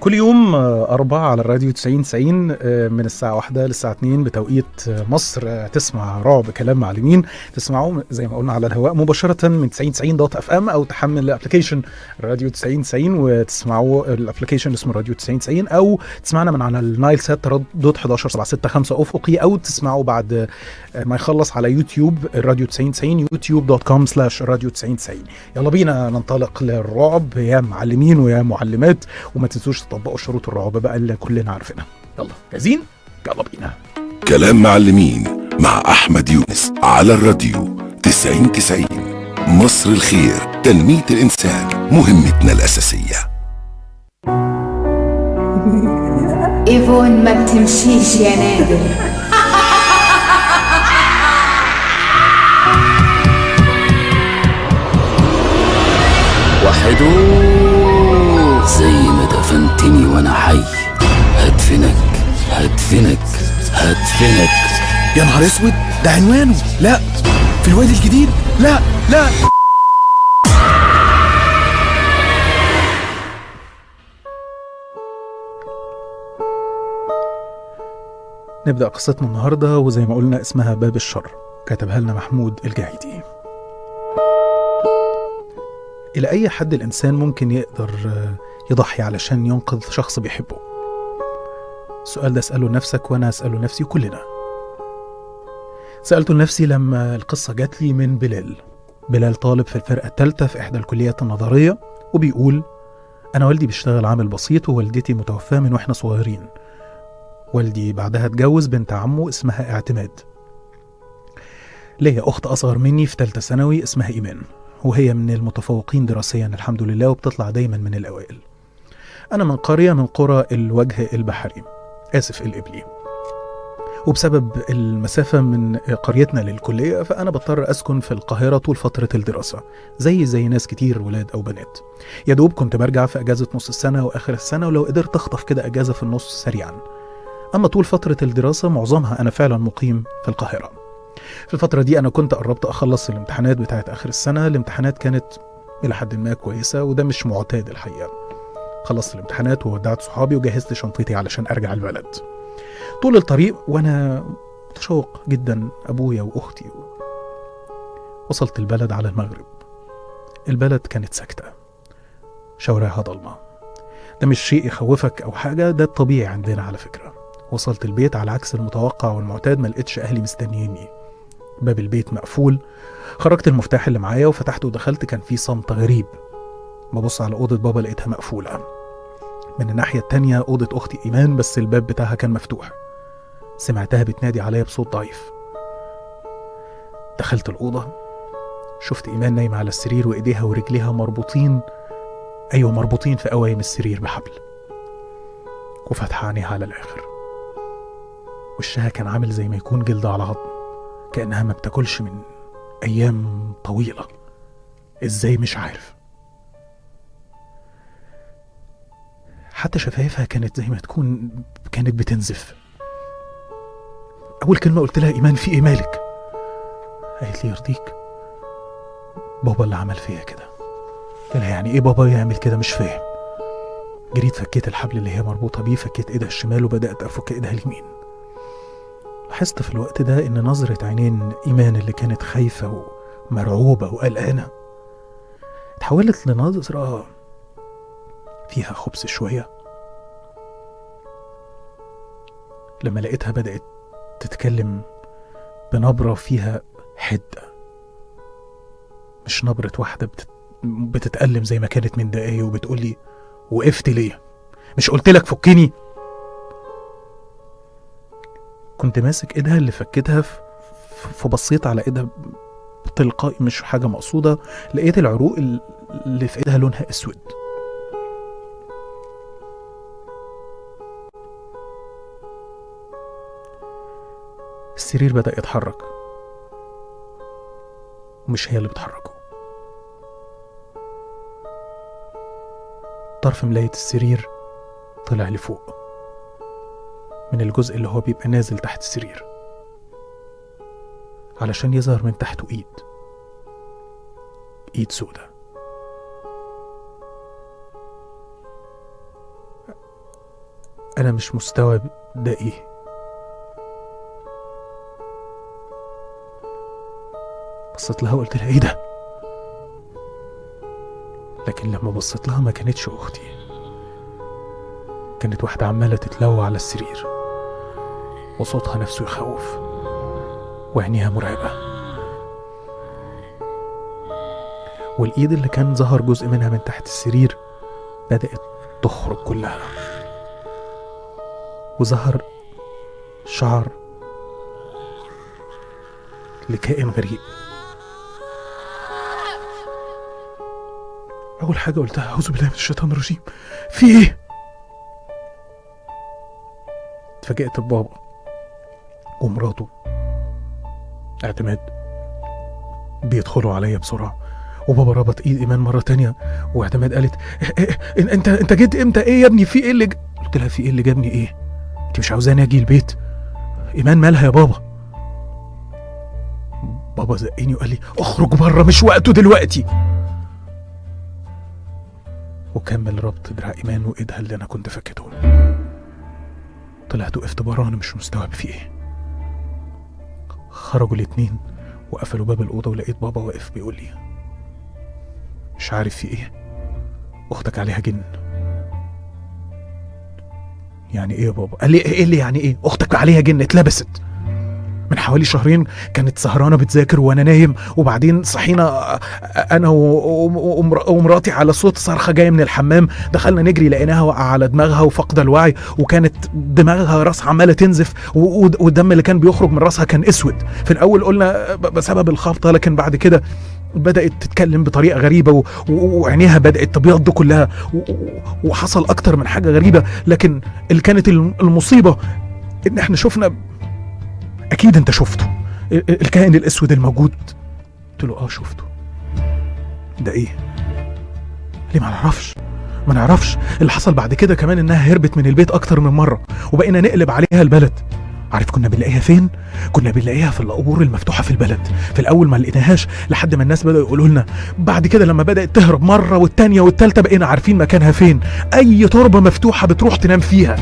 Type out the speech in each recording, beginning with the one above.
كل يوم آه، أربعة على الراديو 90 90 آه، من الساعة واحدة للساعة 2 بتوقيت آه، مصر آه، تسمع رعب كلام معلمين تسمعوه زي ما قلنا على الهواء مباشرة من 90 90 دوت اف ام أو تحمل الابلكيشن راديو 90 90 وتسمعوه الابلكيشن اسمه راديو 90 90 أو تسمعنا من على النايل سات تردد 11 7 6 5 أفقي أو تسمعوا بعد آه، ما يخلص على يوتيوب الراديو 90 90 يوتيوب دوت كوم سلاش راديو 90 90 يلا بينا ننطلق للرعب يا معلمين ويا معلمات وما تنسوش تطبقوا شروط الرعب بقى اللي كلنا عارفينها يلا جاهزين يلا بينا كلام معلمين مع أحمد يونس على الراديو 90 90 مصر الخير تنمية الإنسان مهمتنا الأساسية ايفون ما بتمشيش يا نادر وحدو زي ما دفنتني وانا حي هدفنك هدفنك هدفنك يا نهار اسود ده عنوانه لا في الوادي الجديد لا لا نبدأ قصتنا النهاردة وزي ما قلنا اسمها باب الشر كتبها لنا محمود الجاهدي إلى أي حد الإنسان ممكن يقدر آه، يضحي علشان ينقذ شخص بيحبه السؤال ده اسأله لنفسك وأنا أسأله نفسي كلنا سألته لنفسي لما القصة جات لي من بلال بلال طالب في الفرقة الثالثة في إحدى الكليات النظرية وبيقول أنا والدي بيشتغل عامل بسيط ووالدتي متوفاة من وإحنا صغيرين والدي بعدها اتجوز بنت عمه اسمها اعتماد ليا أخت أصغر مني في تالتة ثانوي اسمها إيمان وهي من المتفوقين دراسيا الحمد لله وبتطلع دايما من الأوائل أنا من قرية من قرى الوجه البحري آسف الإبلي وبسبب المسافة من قريتنا للكلية فأنا بضطر أسكن في القاهرة طول فترة الدراسة زي زي ناس كتير ولاد أو بنات يا دوب كنت برجع في أجازة نص السنة وآخر السنة ولو قدرت أخطف كده أجازة في النص سريعا أما طول فترة الدراسة معظمها أنا فعلا مقيم في القاهرة في الفترة دي أنا كنت قربت أخلص الامتحانات بتاعت آخر السنة الامتحانات كانت إلى حد ما كويسة وده مش معتاد الحقيقة خلصت الامتحانات وودعت صحابي وجهزت شنطتي علشان أرجع البلد طول الطريق وأنا متشوق جدا أبويا وأختي وصلت البلد على المغرب البلد كانت ساكتة شوارعها ضلمة ده مش شيء يخوفك أو حاجة ده الطبيعي عندنا على فكرة وصلت البيت على عكس المتوقع والمعتاد ما لقيتش أهلي مستنييني باب البيت مقفول خرجت المفتاح اللي معايا وفتحته ودخلت كان في صمت غريب ببص على أوضة بابا لقيتها مقفولة من الناحية التانية أوضة أختي إيمان بس الباب بتاعها كان مفتوح سمعتها بتنادي عليا بصوت ضعيف دخلت الأوضة شفت إيمان نايمة على السرير وإيديها ورجليها مربوطين أيوة مربوطين في قوايم السرير بحبل وفاتحة عينيها على الآخر وشها كان عامل زي ما يكون جلد على عظم كأنها ما بتاكلش من أيام طويلة إزاي مش عارف حتى شفايفها كانت زي ما تكون كانت بتنزف أول كلمة قلت لها إيمان في إيه مالك قالت لي يرضيك بابا اللي عمل فيا كده قلت لها يعني إيه بابا يعمل كده مش فاهم جريت فكيت الحبل اللي هي مربوطة بيه فكيت إيدها الشمال وبدأت أفك إيدها اليمين لاحظت في الوقت ده إن نظرة عينين إيمان اللي كانت خايفة ومرعوبة وقلقانة اتحولت لنظرة فيها خبث شوية لما لقيتها بدأت تتكلم بنبرة فيها حدة مش نبرة واحدة بتت... بتتألم زي ما كانت من دقايق وبتقولي وقفت ليه مش قلت لك فكني كنت ماسك ايدها اللي فكتها ف- ف- فبصيت على ايدها تلقائي مش حاجة مقصودة لقيت العروق ال- اللي في ايدها لونها اسود السرير بدأ يتحرك ومش هي اللي بتحركه طرف ملاية السرير طلع لفوق من الجزء اللي هو بيبقى نازل تحت السرير علشان يظهر من تحته ايد ايد سودة انا مش مستوعب ده ايه بصيت لها وقلت لها ايه ده لكن لما بصيت لها ما كانتش اختي كانت واحدة عمالة تتلوى على السرير وصوتها نفسه يخوف وعينيها مرعبة والإيد اللي كان ظهر جزء منها من تحت السرير بدأت تخرج كلها وظهر شعر لكائن غريب أول حاجة قلتها أعوذ بالله من الشيطان الرجيم في إيه؟ اتفاجئت ببابا ومراته اعتماد بيدخلوا عليا بسرعة وبابا ربط ايد ايمان مرة تانية واعتماد قالت إيه إيه إيه انت انت جيت امتى ايه يا ابني في ايه اللي ج... قلت لها في ايه اللي جابني ايه انت مش عاوزاني اجي البيت ايمان مالها يا بابا بابا زقني وقال لي اخرج بره مش وقته دلوقتي وكمل ربط دراع ايمان وايدها اللي انا كنت فاكتهم طلعت وقفت بره وانا مش مستوعب في ايه خرجوا الاتنين وقفلوا باب الأوضة ولقيت بابا واقف بيقول لي مش عارف في ايه أختك عليها جن يعني ايه يا بابا قال لي ايه اللي يعني ايه اختك عليها جن اتلبست من حوالي شهرين كانت سهرانه بتذاكر وانا نايم وبعدين صحينا انا و- و- ومر- ومراتي على صوت صرخه جايه من الحمام دخلنا نجري لقيناها واقعه على دماغها وفاقده الوعي وكانت دماغها راسها عماله تنزف و- و- والدم اللي كان بيخرج من راسها كان اسود في الاول قلنا ب- بسبب الخبطه لكن بعد كده بدات تتكلم بطريقه غريبه و- و- وعينيها بدات تبيض كلها و- و- وحصل اكتر من حاجه غريبه لكن اللي كانت الم- المصيبه ان احنا شفنا اكيد انت شفته ال- ال- الكائن الاسود الموجود قلت له اه شفته ده ايه ليه ما نعرفش ما نعرفش اللي حصل بعد كده كمان انها هربت من البيت اكتر من مره وبقينا نقلب عليها البلد عارف كنا بنلاقيها فين كنا بنلاقيها في القبور المفتوحه في البلد في الاول ما لقيناهاش لحد ما الناس بداوا يقولوا لنا بعد كده لما بدات تهرب مره والتانيه والتالته بقينا عارفين مكانها فين اي تربه مفتوحه بتروح تنام فيها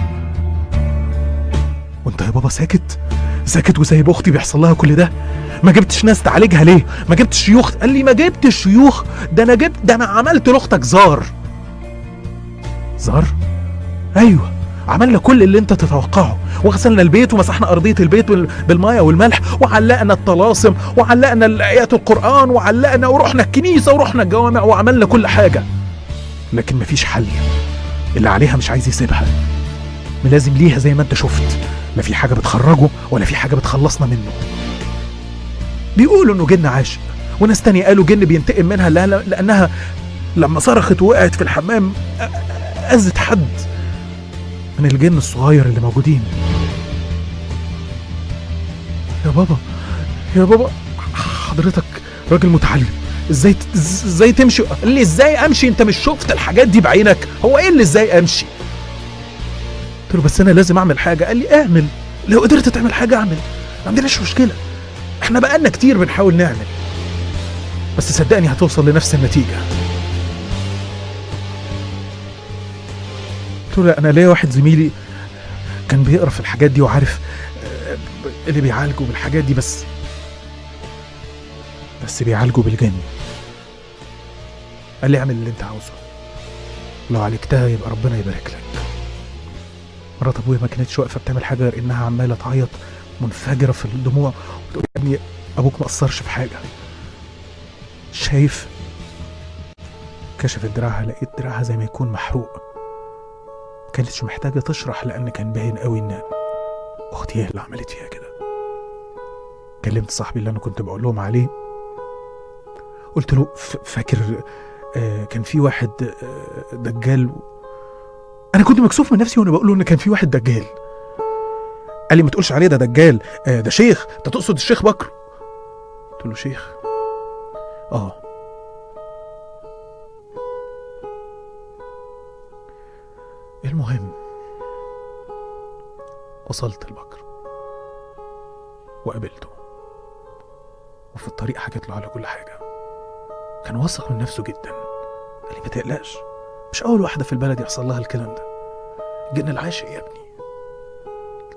وانت يا بابا ساكت ساكت وسايب اختي بيحصل لها كل ده ما جبتش ناس تعالجها ليه ما جبتش شيوخ قال لي ما جبتش شيوخ ده انا جبت ده انا عملت لاختك زار زار ايوه عملنا كل اللي انت تتوقعه وغسلنا البيت ومسحنا ارضيه البيت بال- بالميه والملح وعلقنا الطلاسم وعلقنا ايات القران وعلقنا ورحنا الكنيسه ورحنا الجوامع وعملنا كل حاجه لكن مفيش حل اللي عليها مش عايز يسيبها ملازم ليها زي ما انت شفت لا في حاجه بتخرجه ولا في حاجه بتخلصنا منه بيقولوا انه جن عاشق وناس تانية قالوا جن بينتقم منها لا- لا- لانها لما صرخت وقعت في الحمام أ- أ- اذت حد من الجن الصغير اللي موجودين يا بابا يا بابا حضرتك راجل متعلم ازاي ت- ازاي تمشي قال لي ازاي امشي انت مش شفت الحاجات دي بعينك هو ايه اللي ازاي امشي قلت له بس انا لازم اعمل حاجه قال لي اعمل لو قدرت تعمل حاجه اعمل ما عندناش مشكله احنا بقالنا كتير بنحاول نعمل بس صدقني هتوصل لنفس النتيجه قلت له لا، انا ليا واحد زميلي كان بيقرا في الحاجات دي وعارف آه، اللي بيعالجوا بالحاجات دي بس بس بيعالجوا بالجن قال لي اعمل اللي انت عاوزه لو عالجتها يبقى ربنا يبارك لك مرات ابويا ما كانتش واقفه بتعمل حاجه غير انها عماله تعيط منفجره في الدموع وتقول يا ابني ابوك ما قصرش في حاجه شايف كشفت دراعها لقيت دراعها زي ما يكون محروق ما كانتش محتاجه تشرح لان كان باين قوي ان اختي هي اللي عملت فيها كده كلمت صاحبي اللي انا كنت بقول لهم عليه قلت له ف- فاكر آه، كان في واحد آه، دجال انا كنت مكسوف من نفسي وانا بقول له ان كان في واحد دجال قال لي ما تقولش عليه ده دجال آه، ده شيخ انت تقصد الشيخ بكر قلت له شيخ اه المهم وصلت لبكر وقابلته وفي الطريق حكيت له على كل حاجة كان واثق من نفسه جدا قال لي ما تقلقش مش أول واحدة في البلد يحصل لها الكلام ده الجن العاشق يا ابني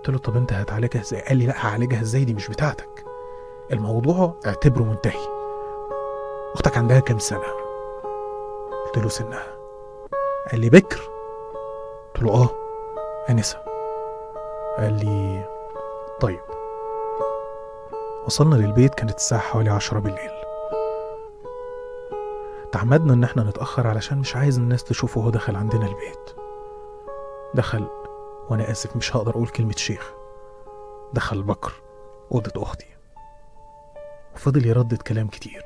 قلت له طب انت هتعالجها ازاي قال لي لا هعالجها ازاي دي مش بتاعتك الموضوع اعتبره منتهي اختك عندها كام سنه قلت له سنها قال لي بكر قلت له اه انسه قال لي طيب وصلنا للبيت كانت الساعة حوالي عشرة بالليل تعمدنا ان احنا نتأخر علشان مش عايز الناس تشوفه وهو دخل عندنا البيت دخل وانا اسف مش هقدر اقول كلمة شيخ دخل بكر أوضة أختي وفضل يردد كلام كتير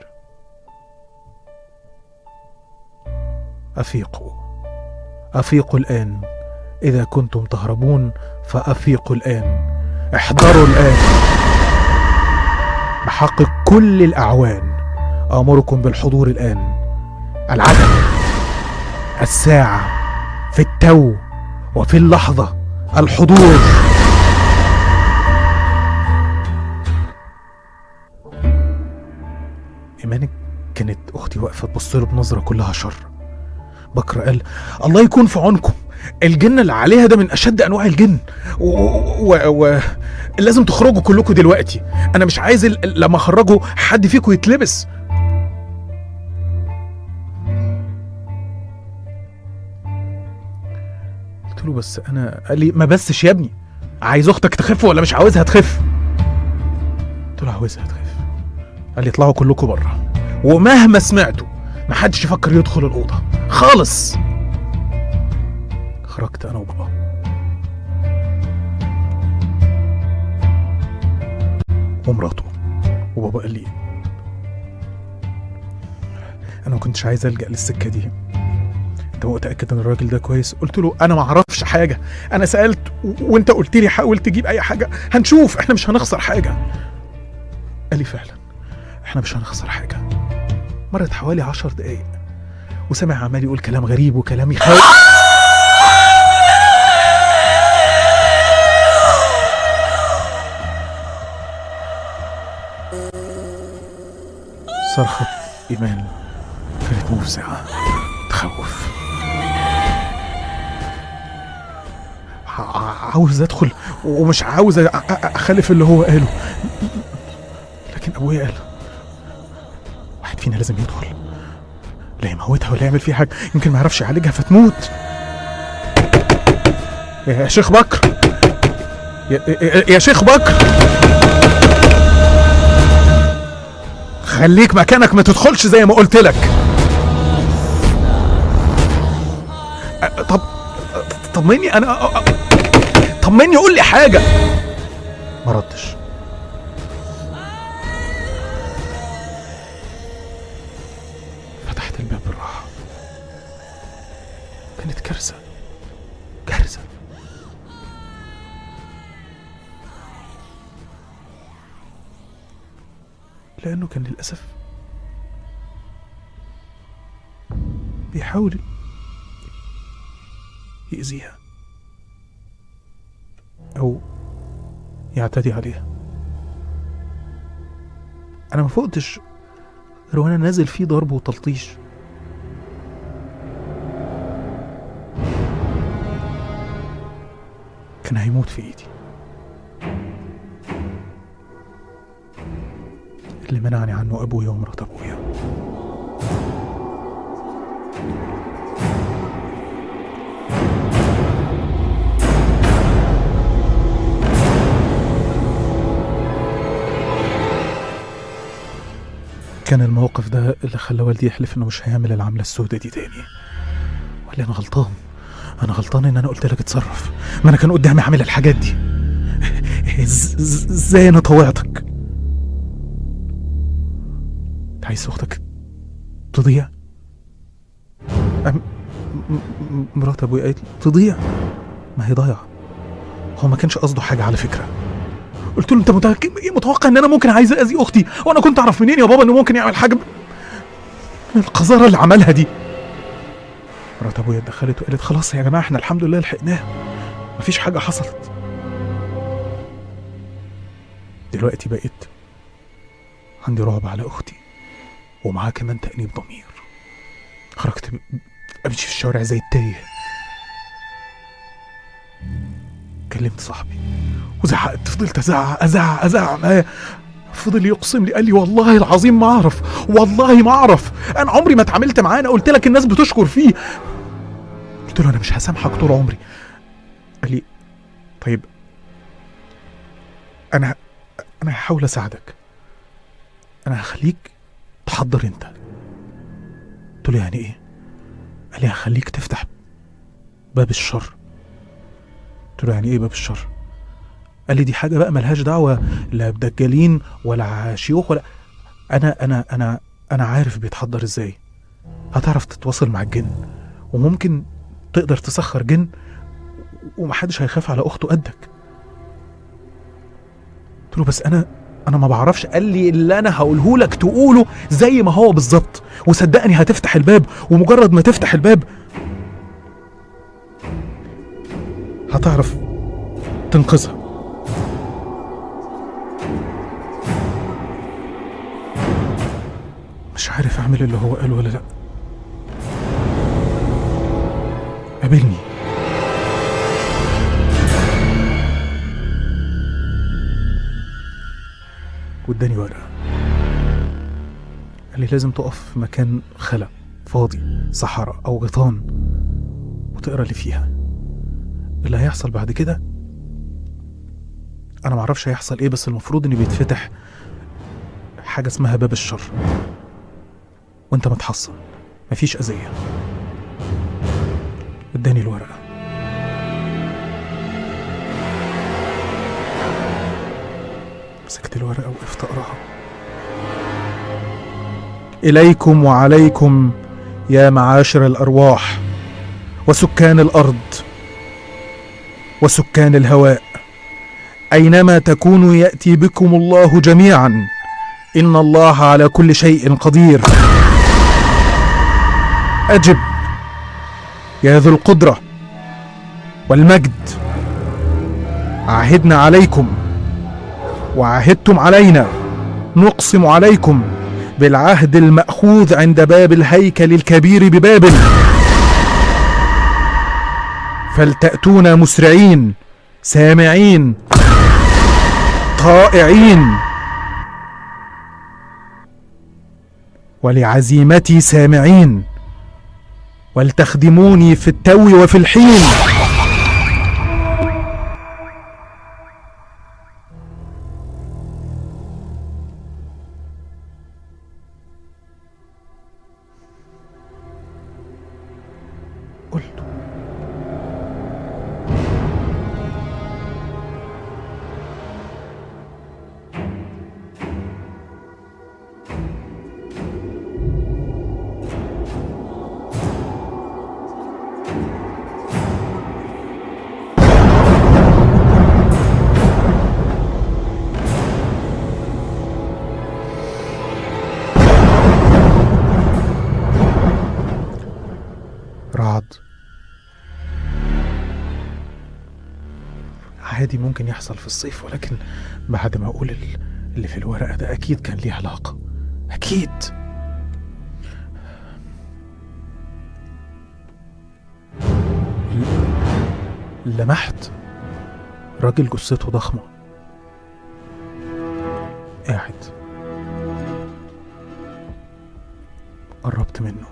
أفيقوا أفيقوا الآن إذا كنتم تهربون فأفيقوا الآن احذروا الآن بحق كل الأعوان آمركم بالحضور الآن العدد الساعة في التو وفي اللحظة الحضور إيمانك كانت أختي واقفة تبص له بنظرة كلها شر بكر قال الله يكون في عونكم الجن اللي عليها ده من أشد أنواع الجن و... و... و... لازم تخرجوا كلكم دلوقتي أنا مش عايز ال... لما أخرجوا حد فيكم يتلبس قلت له بس أنا قال لي ما بسش يا ابني عايز أختك تخف ولا مش عاوزها تخف قلت له عاوزها تخف قال لي اطلعوا كلكم بره ومهما سمعتوا محدش يفكر يدخل الأوضة خالص خرجت أنا وبابا ومراته وبابا قال لي أنا ما كنتش عايز ألجأ للسكة دي أنت متأكد إن الراجل ده كويس؟ قلت له أنا ما أعرفش حاجة أنا سألت و... وأنت قلت لي حاول تجيب أي حاجة هنشوف إحنا مش هنخسر حاجة قال لي فعلا إحنا مش هنخسر حاجة مرت حوالي عشر دقايق وسمع عمال يقول كلام غريب وكلام يخوف صرخة إيمان كانت مفزعة تخوف ع- عاوز أدخل ومش عاوز أ- أ- أخالف اللي هو قاله لكن أبويا قال واحد فينا لازم يدخل لا يموتها ولا يعمل فيها حاجة يمكن ما يعرفش يعالجها فتموت يا شيخ بكر يا, يا, يا شيخ بكر خليك مكانك ما تدخلش زي ما قلت لك أ- طب طمني انا أ- أ- طمني قول لي حاجه ما ردش فتحت الباب بالراحه كانت كارثه كارثه لأنه كان للأسف بيحاول يأذيها أو يعتدي عليها أنا ما فقتش غير وأنا نازل فيه ضرب وتلطيش كان هيموت في إيدي اللي منعني عنه أبويا ومرات أبويا كان الموقف ده اللي خلى والدي يحلف انه مش هيعمل العملة السوداء دي تاني ولا انا غلطان انا غلطان ان انا قلت لك اتصرف ما انا كان قدامي اعمل الحاجات دي إز- إز- ازاي انا طوعتك انت عايز اختك تضيع أم- م- م- مرات ابويا قالت لي تضيع ما هي ضايعه هو ما كانش قصده حاجه على فكره قلت له انت متأكد ايه متوقع ان انا ممكن عايز اذي اختي وانا كنت اعرف منين يا بابا انه ممكن يعمل حاجه من القذاره اللي عملها دي مرات ابويا اتدخلت وقالت خلاص يا جماعه احنا الحمد لله لحقناه مفيش حاجه حصلت دلوقتي بقيت عندي رعب على اختي ومعاه كمان تأنيب ضمير خرجت ب- امشي في الشوارع زي التايه كلمت صاحبي وزعقت فضلت ازعق ازعق ازعق معاه فضل يقسم لي قال لي والله العظيم ما اعرف والله ما اعرف انا عمري ما اتعاملت معاه انا قلت لك الناس بتشكر فيه قلت له انا مش هسامحك طول عمري قال لي طيب انا انا هحاول اساعدك انا هخليك تحضر انت قلت له يعني ايه قال لي هخليك تفتح باب الشر قلت له يعني ايه باب الشر قال لي دي حاجه بقى ملهاش دعوه لا بدجالين ولا شيوخ ولا انا انا انا انا عارف بيتحضر ازاي هتعرف تتواصل مع الجن وممكن تقدر تسخر جن ومحدش هيخاف على اخته قدك قلت له بس انا انا ما بعرفش قال لي اللي انا هقوله لك تقوله زي ما هو بالظبط وصدقني هتفتح الباب ومجرد ما تفتح الباب هتعرف تنقذها مش عارف اعمل اللي هو قاله ولا لا قابلني واداني ورقة قال لي لازم تقف في مكان خلا فاضي صحراء أو غيطان وتقرا اللي فيها اللي هيحصل بعد كده أنا معرفش هيحصل إيه بس المفروض إن بيتفتح حاجة اسمها باب الشر وأنت متحصن مفيش أذية اداني الورقة مسكت الورقة وقفت أقراها إليكم وعليكم يا معاشر الأرواح وسكان الأرض وسكان الهواء أينما تكونوا يأتي بكم الله جميعا إن الله على كل شيء قدير أجب يا ذو القدرة والمجد عهدنا عليكم وعهدتم علينا نقسم عليكم بالعهد المأخوذ عند باب الهيكل الكبير ببابل فلتأتونا مسرعين سامعين طائعين ولعزيمتي سامعين ولتخدموني في التو وفي الحين قلت رعد عادي ممكن يحصل في الصيف ولكن بعد ما اقول ال- اللي في الورقه ده اكيد كان ليه علاقه اكيد ل- لمحت راجل جثته ضخمه قاعد قربت منه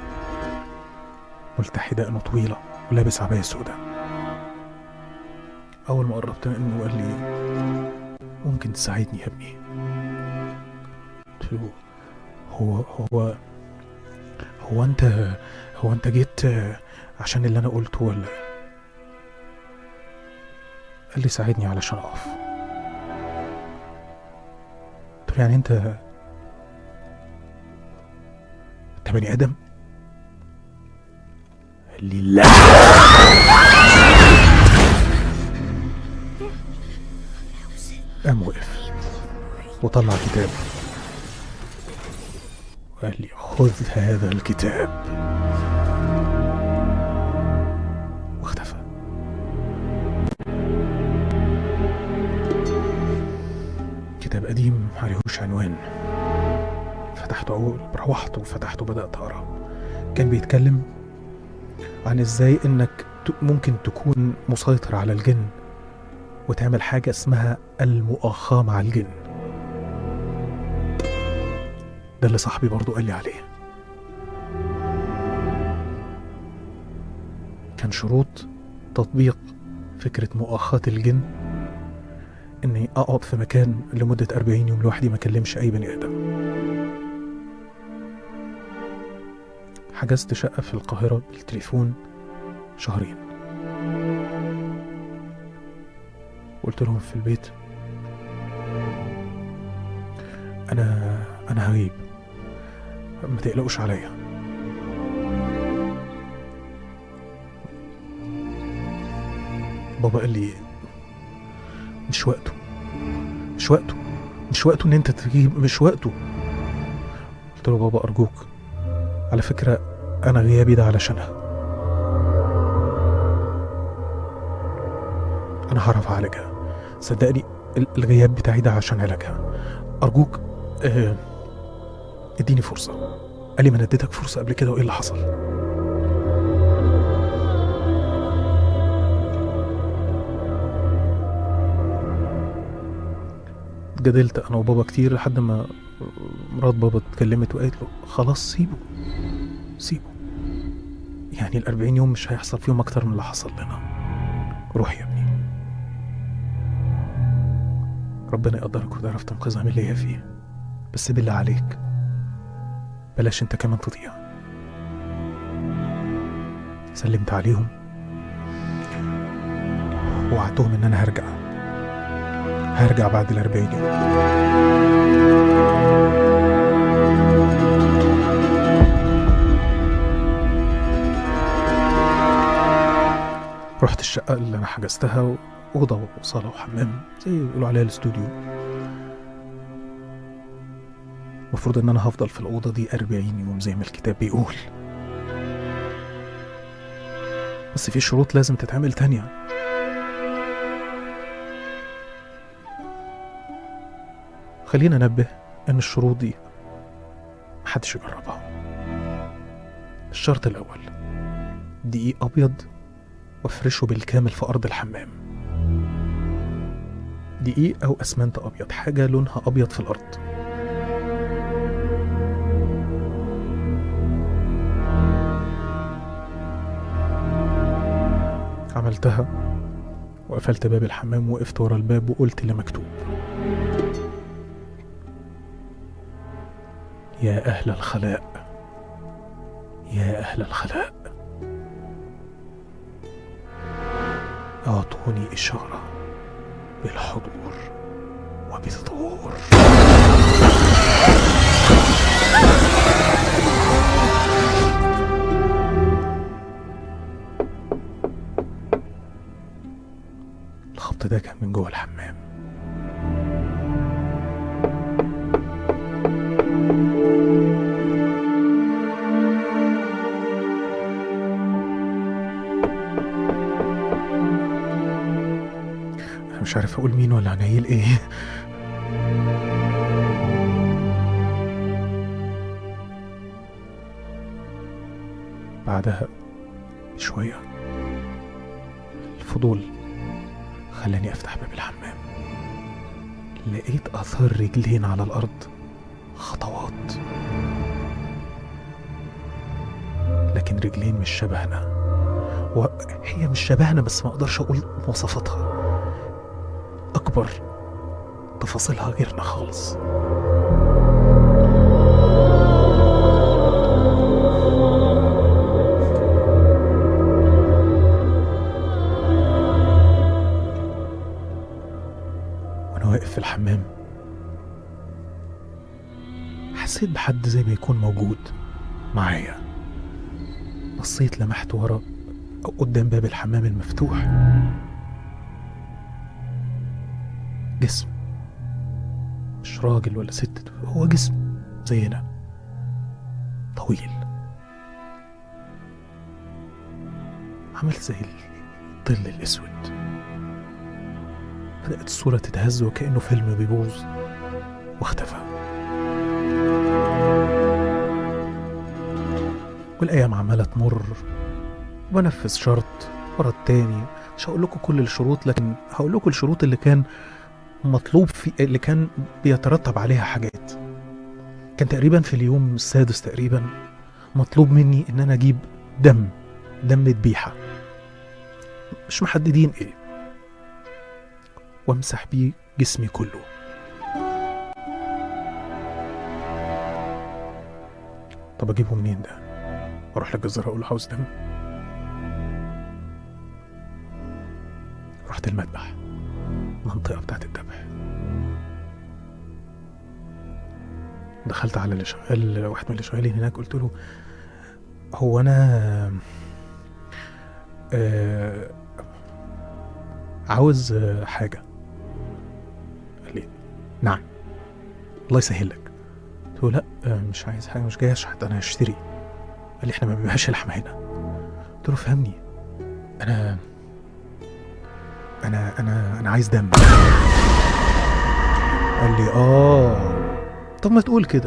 ملتحي دقنه طويلة ولابس عباية سوداء أول ما قربت منه قال لي ممكن تساعدني يا ابني قلت له هو هو هو أنت هو أنت جيت عشان اللي أنا قلته ولا قال لي ساعدني علشان أقف قلت له يعني أنت أنت بني آدم قال لي لا قام وقف وطلع كتاب وقال لي خذ هذا الكتاب واختفى كتاب قديم عليهوش عنوان فتحته أول روحت وفتحته بدأت أقرأ كان بيتكلم عن ازاي انك ت- ممكن تكون مسيطر على الجن وتعمل حاجة اسمها المؤاخاة مع الجن ده اللي صاحبي برضو قال لي عليه كان شروط تطبيق فكرة مؤاخاة الجن إني أقعد في مكان لمدة 40 يوم لوحدي ما أكلمش أي بني آدم حجزت شقة في القاهرة بالتليفون شهرين قلت لهم في البيت أنا أنا هغيب ما تقلقوش عليا بابا قال لي مش وقته مش وقته مش وقته ان انت تجيب مش وقته قلت له بابا ارجوك على فكرة انا غيابي ده علشانها انا هعرف اعالجها صدقني ال- الغياب بتاعي ده عشان علاجها ارجوك آه اديني فرصة قال لي ما انا اديتك فرصة قبل كده وايه اللي حصل جدلت انا وبابا كتير لحد ما مرات بابا اتكلمت وقالت له خلاص سيبه سيبه يعني الأربعين يوم مش هيحصل فيهم أكتر من اللي حصل لنا روح يا ابني ربنا يقدرك وتعرف تنقذها من اللي هي فيه بس بالله عليك بلاش انت كمان تضيع سلمت عليهم ووعدتهم ان انا هرجع هرجع بعد الأربعين يوم رحت الشقة اللي أنا حجزتها أوضة وصالة وحمام زي ما بيقولوا عليها الاستوديو المفروض إن أنا هفضل في الأوضة دي أربعين يوم زي ما الكتاب بيقول بس في شروط لازم تتعمل تانية خلينا ننبه إن الشروط دي محدش يجربها الشرط الأول دقيق أبيض وافرشه بالكامل في أرض الحمام دقيق أو أسمنت أبيض حاجة لونها أبيض في الأرض عملتها وقفلت باب الحمام وقفت ورا الباب وقلت اللي مكتوب يا أهل الخلاء يا أهل الخلاء أعطوني إشارة بالحضور وبالظهور الخبط ده كان من جوه الحمام أنا مش عارف أقول مين ولا عنايل إيه بعدها شوية الفضول خلاني أفتح باب الحمام لقيت آثار رجلين على الأرض خطوات لكن رجلين مش شبهنا وهي مش شبهنا بس ما أقدرش أقول مواصفاتها أكبر تفاصيلها غيرنا خالص وأنا واقف في الحمام حسيت بحد زي ما يكون موجود معايا بصيت لمحت ورا أو قدام باب الحمام المفتوح جسم مش راجل ولا ست هو جسم زينا طويل عملت زي الظل الأسود بدأت الصورة تتهز وكأنه فيلم بيبوظ واختفى والأيام عمالة تمر وبنفذ شرط ورا التاني مش هقول لكم كل الشروط لكن هقول لكم الشروط اللي كان مطلوب في اللي كان بيترتب عليها حاجات كان تقريبا في اليوم السادس تقريبا مطلوب مني ان انا اجيب دم دم ذبيحه مش محددين ايه وامسح بيه جسمي كله طب اجيبه منين ده اروح للجزار اقول له عاوز دم رحت المذبح المنطقه بتاعت الذبح دخلت على اللي شغال واحد من اللي شغالين هناك قلت له هو انا آه عاوز آه، حاجه قال لي نعم الله يسهل لك قلت له لا آه، مش عايز حاجه مش جاي اشحت انا هشتري قال لي احنا ما بنبيعش لحمه هنا قلت له فهمني انا انا انا انا عايز دم قال لي اه طب ما تقول كده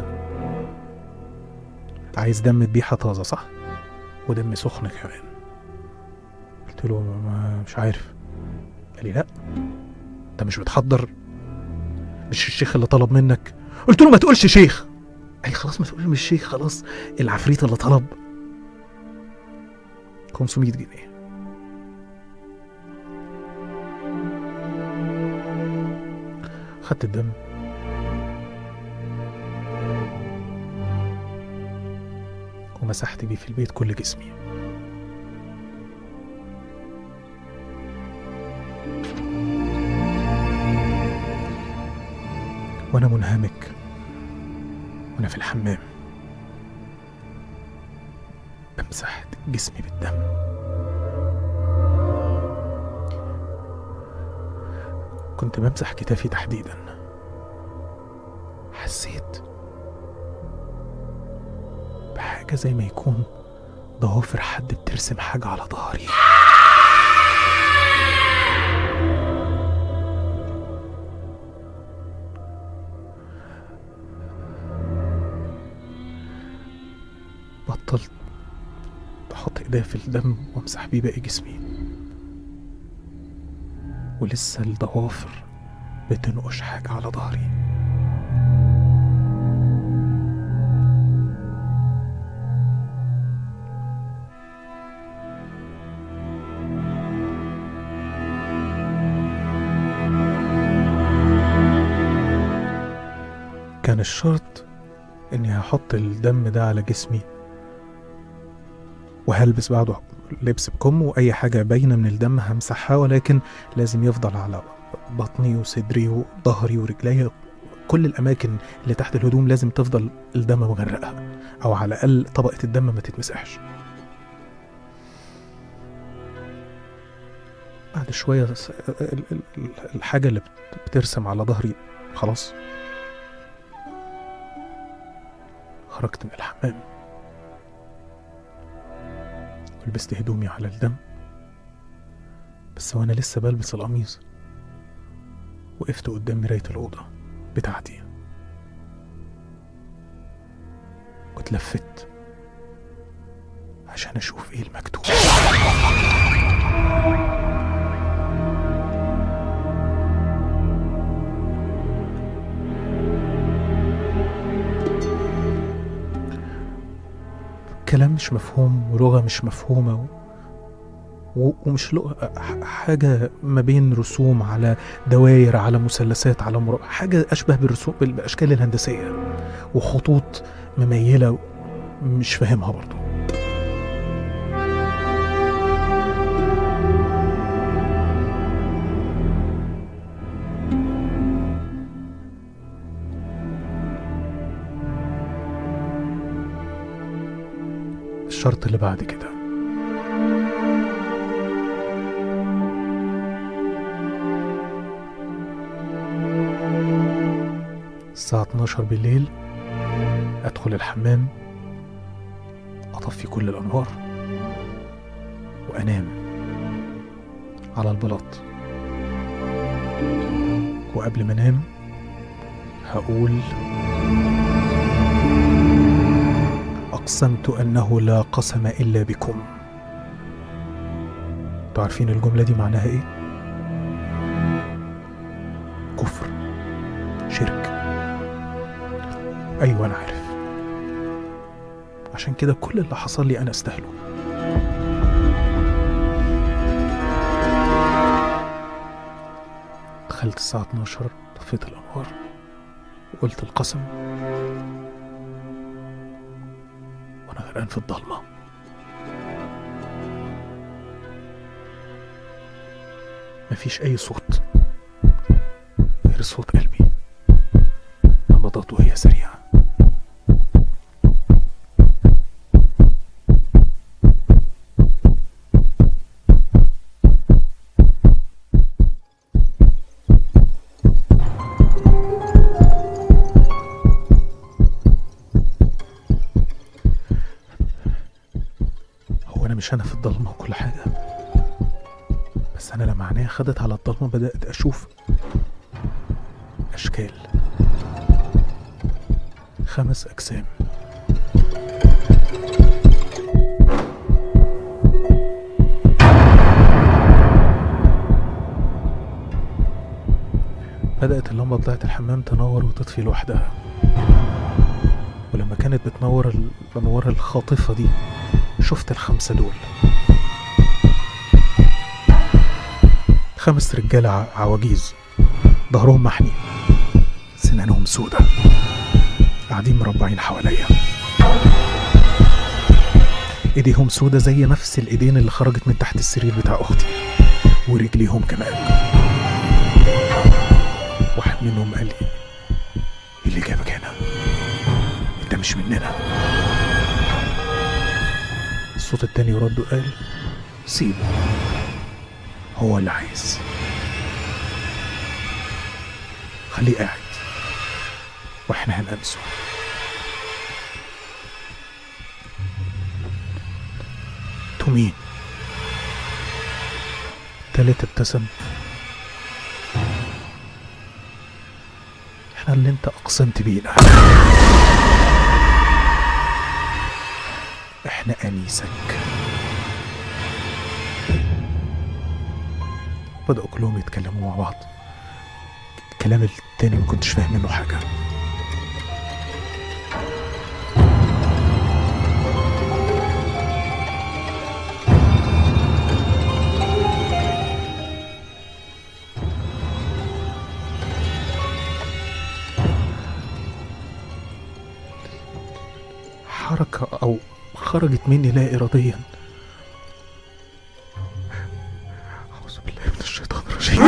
عايز دم ذبيحه طازه صح ودم سخن كمان قلت له ما مش عارف قال لي لا انت مش بتحضر مش الشيخ اللي طلب منك قلت له ما تقولش شيخ قال لي خلاص ما تقولش مش شيخ خلاص العفريت اللي طلب 500 جنيه خدت الدم ومسحت بيه في البيت كل جسمي وانا منهمك وانا في الحمام بمسح جسمي بالدم كنت بمسح كتافي تحديدا حسيت بحاجة زي ما يكون ضوافر حد بترسم حاجة على ظهري بطلت بحط ايديا في الدم وامسح بيه باقي جسمي ولسه الضوافر بتنقش حاجة على ظهري كان الشرط اني هحط الدم ده على جسمي وهلبس بعده لبس بكم واي حاجه باينه من الدم همسحها ولكن لازم يفضل على بطني وصدري وظهري ورجلي كل الاماكن اللي تحت الهدوم لازم تفضل الدم مغرقها او على الاقل طبقه الدم ما تتمسحش بعد شويه س- ال- ال- ال- الحاجه اللي بت- بترسم على ظهري خلاص خرجت من الحمام ولبست هدومي على الدم بس وانا لسه بلبس القميص وقفت قدام مراية الأوضة بتاعتي واتلفت عشان أشوف إيه المكتوب كلام مش مفهوم ولغة مش مفهومة و... و- ومش لغة ح- حاجة ما بين رسوم على دواير على مثلثات على مر... حاجة أشبه بالرسوم بالأشكال الهندسية وخطوط مميلة مش فاهمها برضو الشرط اللي بعد كده الساعة 12 بالليل أدخل الحمام أطفي كل الأنوار وأنام على البلاط وقبل ما أنام هقول أقسمت أنه لا قسم إلا بكم انتوا عارفين الجملة دي معناها ايه؟ كفر شرك ايوه انا عارف عشان كده كل اللي حصل لي انا استاهله دخلت الساعة 12 طفيت الأنوار وقلت القسم وأنا غرقان في الضلمة مفيش أي صوت غير صوت قلبي نبضات وهي سريعة هو أنا مش أنا في الضلمة وكل حاجة بس أنا لما عينيا خدت على الضلمة بدأت أشوف أشكال خمس أجسام بدأت اللمبة بتاعت الحمام تنور وتطفي لوحدها ولما كانت بتنور الأنوار الخاطفة دي شفت الخمسة دول خمس رجالة ع- عواجيز ظهرهم محني سنانهم سودة قاعدين مربعين حواليا ايديهم سودة زي نفس الايدين اللي خرجت من تحت السرير بتاع اختي ورجليهم كمان واحد منهم قال لي ايه اللي جابك هنا انت مش مننا الصوت التاني رد وقال سيبه هو اللي عايز خليه قاعد واحنا هنأنسه انتوا مين تالت ابتسم احنا اللي انت اقسمت بينا احنا انيسك بدأوا كلهم يتكلموا مع بعض الكلام التاني ما كنتش فاهم منه حاجة حركة أو خرجت مني لا إراديا أعوذ بالله من الشيطان الرجيم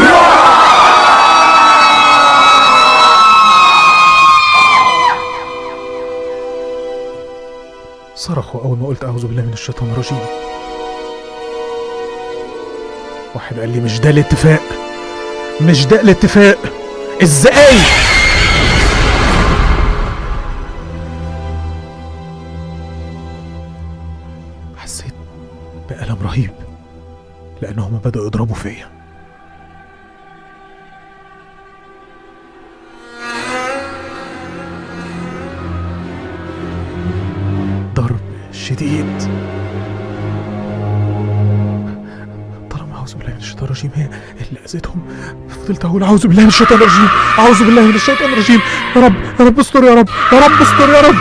صرخوا أول ما قلت أعوذ بالله من الشيطان الرجيم واحد قال لي مش ده الاتفاق مش ده الاتفاق ازاي حسيت بألم رهيب لأنهم بدأوا يضربوا فيا ضرب شديد طالما أعوذ بالله من الشيطان الرجيم هي اللي أذتهم فضلت أقول أعوذ بالله من الشيطان الرجيم أعوذ بالله من الشيطان الرجيم يا رب يا رب استر يا رب يا رب استر يا رب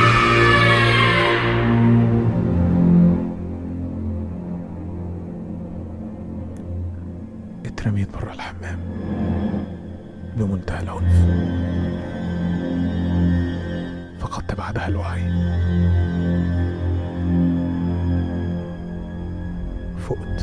اترميت بره الحمام بمنتهى العنف فقدت بعدها الوعي فقت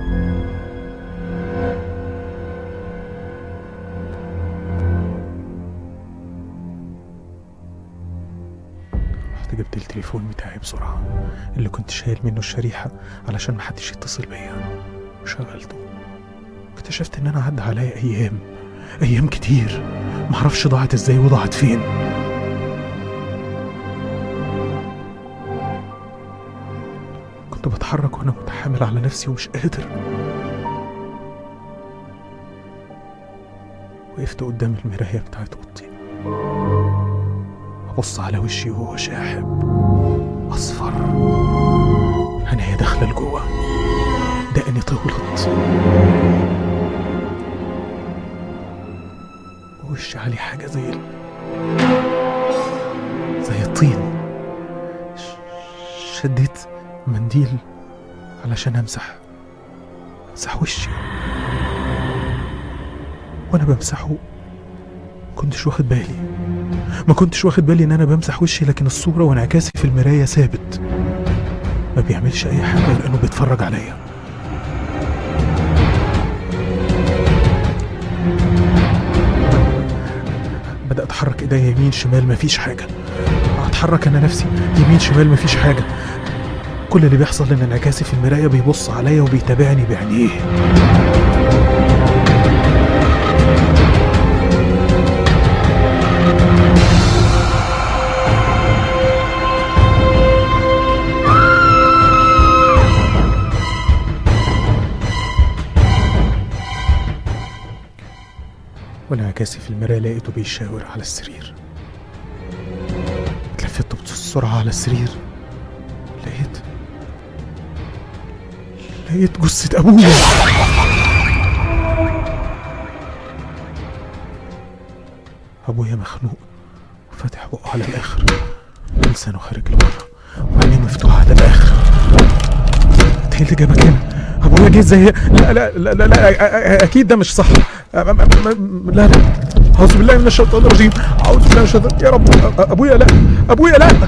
رحت جبت التليفون بتاعي بسرعة اللي كنت شايل منه الشريحة علشان محدش يتصل بيا وشغلته اكتشفت ان انا عدى عليا ايام ايام كتير معرفش ضاعت ازاي وضاعت فين كنت بتحرك وانا متحامل على نفسي ومش قادر وقفت قدام المراية بتاعت اوضتي ابص على وشي وهو شاحب اصفر عينيا داخله لجوه دقني وداني طولت ووشي عليه حاجة زي ال... زي الطين ش- شديت منديل علشان امسح امسح وشي وانا بمسحه كنتش واخد بالي ما كنتش واخد بالي ان انا بمسح وشي لكن الصورة وانعكاسي في المراية ثابت ما بيعملش اي حاجة غير انه بيتفرج عليا بدأت أتحرك إيديا يمين شمال مفيش حاجة أتحرك أنا نفسي يمين شمال مفيش حاجة كل اللي بيحصل إن انعكاسي في المراية بيبص عليا وبيتابعني بعينيه وانعكاسي في المراية لقيته بيشاور على السرير اتلفت بسرعة على السرير لقيت لقيت جثة أبويا أبويا مخنوق وفاتح بقه على الآخر ولسانه خارج لبره وعينيه مفتوحة على الآخر انت ايه اللي جابك هنا؟ أبويا جه زي لا لا لا لا, لا أ- أ- أكيد ده مش صح أ- م- م- م- لا لا أعوذ بالله من الشيطان الرجيم أعوذ بالله من الشيطان يا رب أ- أ- أبويا لا أبويا لا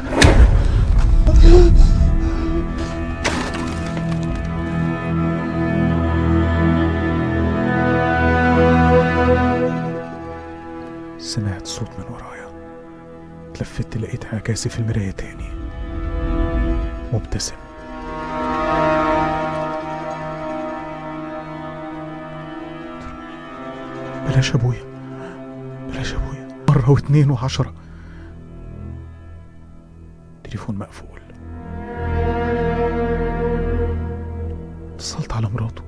سمعت صوت من ورايا اتلفت لقيت انعكاسي في المراية تاني مبتسم بلاش ابويا بلاش ابويا مرة واتنين وعشرة تليفون مقفول اتصلت على مراته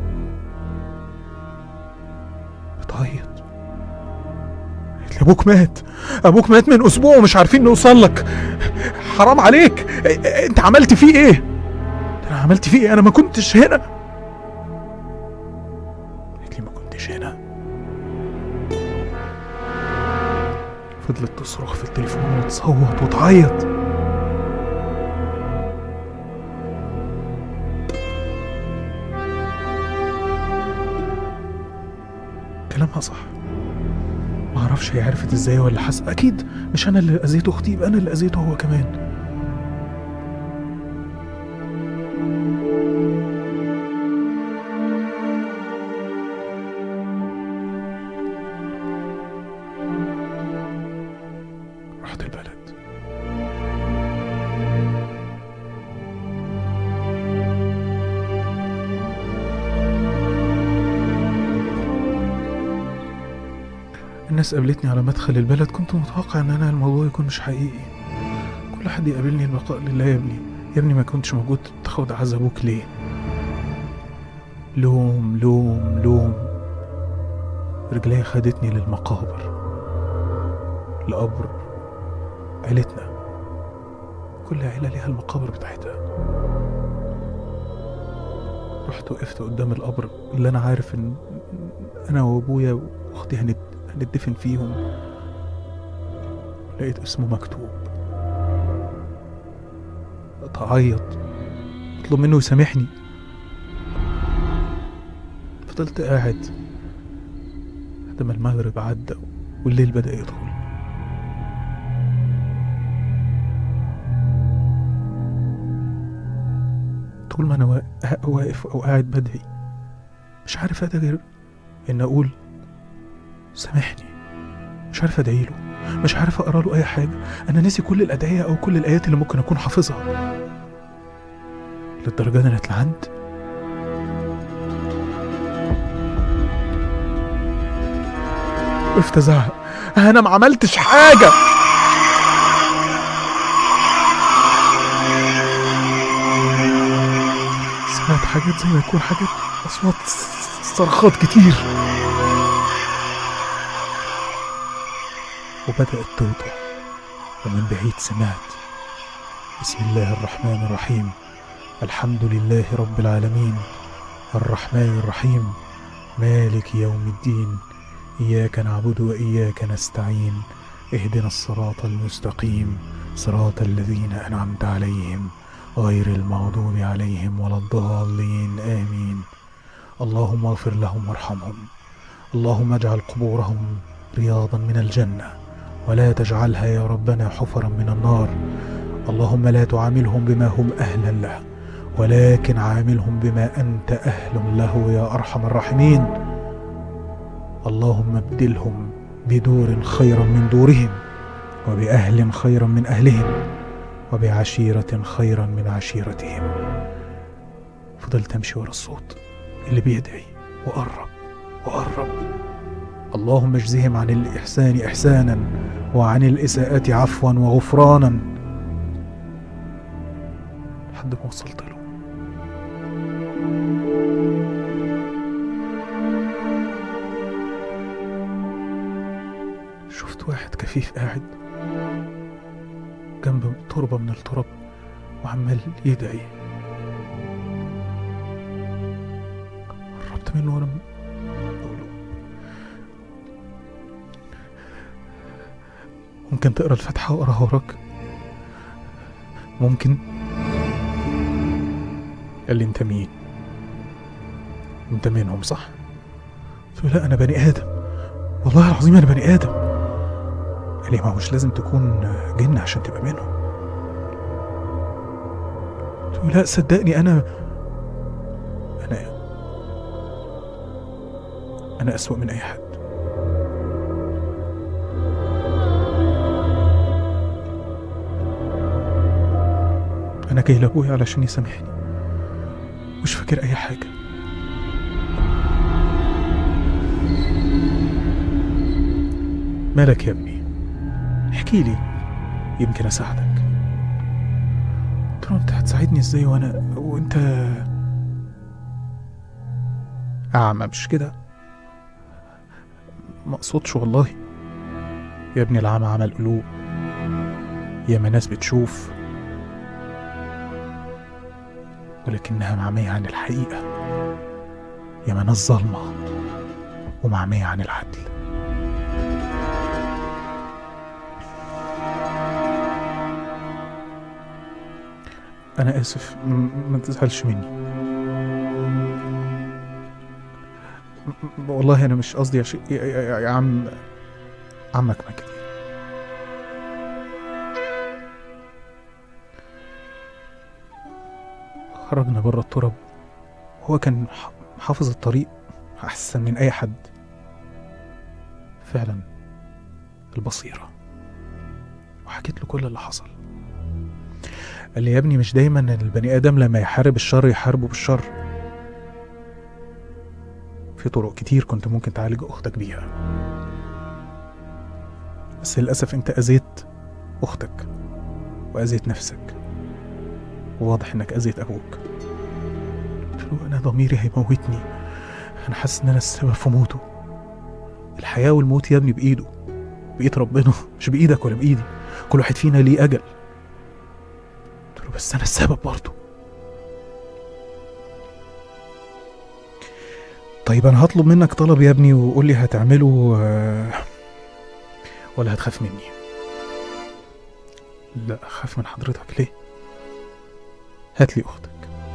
بتعيط قالت لي ابوك مات ابوك مات من اسبوع ومش عارفين نوصل لك حرام عليك إ- انت عملت فيه ايه انا عملت فيه ايه انا ما كنتش هنا قالت لي ما كنتش هنا فضلت تصرخ في التليفون وتصوت وتعيط كلامها صح ما اعرفش هي عرفت ازاي ولا حس اكيد مش انا اللي اذيت اختي يبقى انا اللي اذيته هو كمان رحت البلد الناس قابلتني على مدخل البلد كنت متوقع ان انا الموضوع يكون مش حقيقي كل حد يقابلني البقاء لله يا ابني يا ابني ما كنتش موجود تاخد عز ابوك ليه لوم لوم لوم رجلي خدتني للمقابر لقبر عيلتنا كل عيلة ليها المقابر بتاعتها رحت وقفت قدام القبر اللي انا عارف ان انا وابويا واختي هنت... هنتدفن فيهم لقيت اسمه مكتوب اتعيط اطلب منه يسامحني فضلت قاعد لحد ما المغرب عدى والليل بدأ يدخل طول ما انا وا- واقف او قاعد بدعي مش عارف ادعي غير ان اقول سامحني مش عارف ادعي له مش عارف اقرا له اي حاجه انا ناسي كل الادعيه او كل الايات اللي ممكن اكون حافظها للدرجه دي انا اتلعنت وقفت ازعق انا ما عملتش حاجه سمعت حاجات زي ما يكون حاجات اصوات صرخات كتير وبدأت توضح ومن بعيد سمعت بسم الله الرحمن الرحيم الحمد لله رب العالمين الرحمن الرحيم مالك يوم الدين إياك نعبد وإياك نستعين اهدنا الصراط المستقيم صراط الذين أنعمت عليهم غير المغضوب عليهم ولا الضالين آمين اللهم اغفر لهم وارحمهم اللهم اجعل قبورهم رياضا من الجنة ولا تجعلها يا ربنا حفرا من النار اللهم لا تعاملهم بما هم أهلا له ولكن عاملهم بما أنت أهل له يا أرحم الراحمين اللهم ابدلهم بدور خيرا من دورهم وبأهل خيرا من أهلهم وبعشيرة خيرا من عشيرتهم فضلت أمشي ورا الصوت اللي بيدعي وقرب وقرب اللهم اجزهم عن الإحسان إحسانا وعن الإساءة عفوا وغفرانا لحد ما وصلت له شفت واحد كفيف قاعد جنب تربة من التراب وعمال يدعي قربت منه وانا بقول له ممكن تقرا الفاتحة واقراها وراك ممكن قال لي انت مين انت منهم صح قلت له لا انا بني ادم والله العظيم انا بني ادم قال لي ما هو مش لازم تكون جن عشان تبقى منهم قلت له لا صدقني انا انا انا اسوأ من اي حد انا جاي لابويا علشان يسامحني مش فاكر اي حاجه مالك يا ابني احكي لي يمكن اساعدك قلت له انت هتساعدني ازاي وانا وانت اعمى مش كده ما اقصدش والله يا ابني العمى عمل قلوب ياما ناس بتشوف ولكنها معمية عن الحقيقة ياما ناس ظالمة ومعمية عن العدل أنا آسف م- ما تزعلش مني م- والله أنا مش قصدي يا, شي... يا, يا, يا عم عمك مجدي خرجنا بره التراب هو كان ح- حافظ الطريق أحسن من أي حد فعلا البصيرة وحكيت له كل اللي حصل قال لي يا ابني مش دايما البني آدم لما يحارب الشر يحاربه بالشر في طرق كتير كنت ممكن تعالج أختك بيها بس للأسف أنت أذيت أختك وأذيت نفسك وواضح إنك أذيت أبوك قلت له أنا ضميري هيموتني أنا حاسس إن أنا السبب في موته الحياة والموت يا ابني بإيده بإيد ربنا مش بإيدك ولا بإيدي كل واحد فينا ليه أجل قلت له بس أنا السبب برضه طيب أنا هطلب منك طلب يا ابني وقول لي هتعمله آه، ولا هتخاف مني لا أخاف من حضرتك ليه هات لي أختك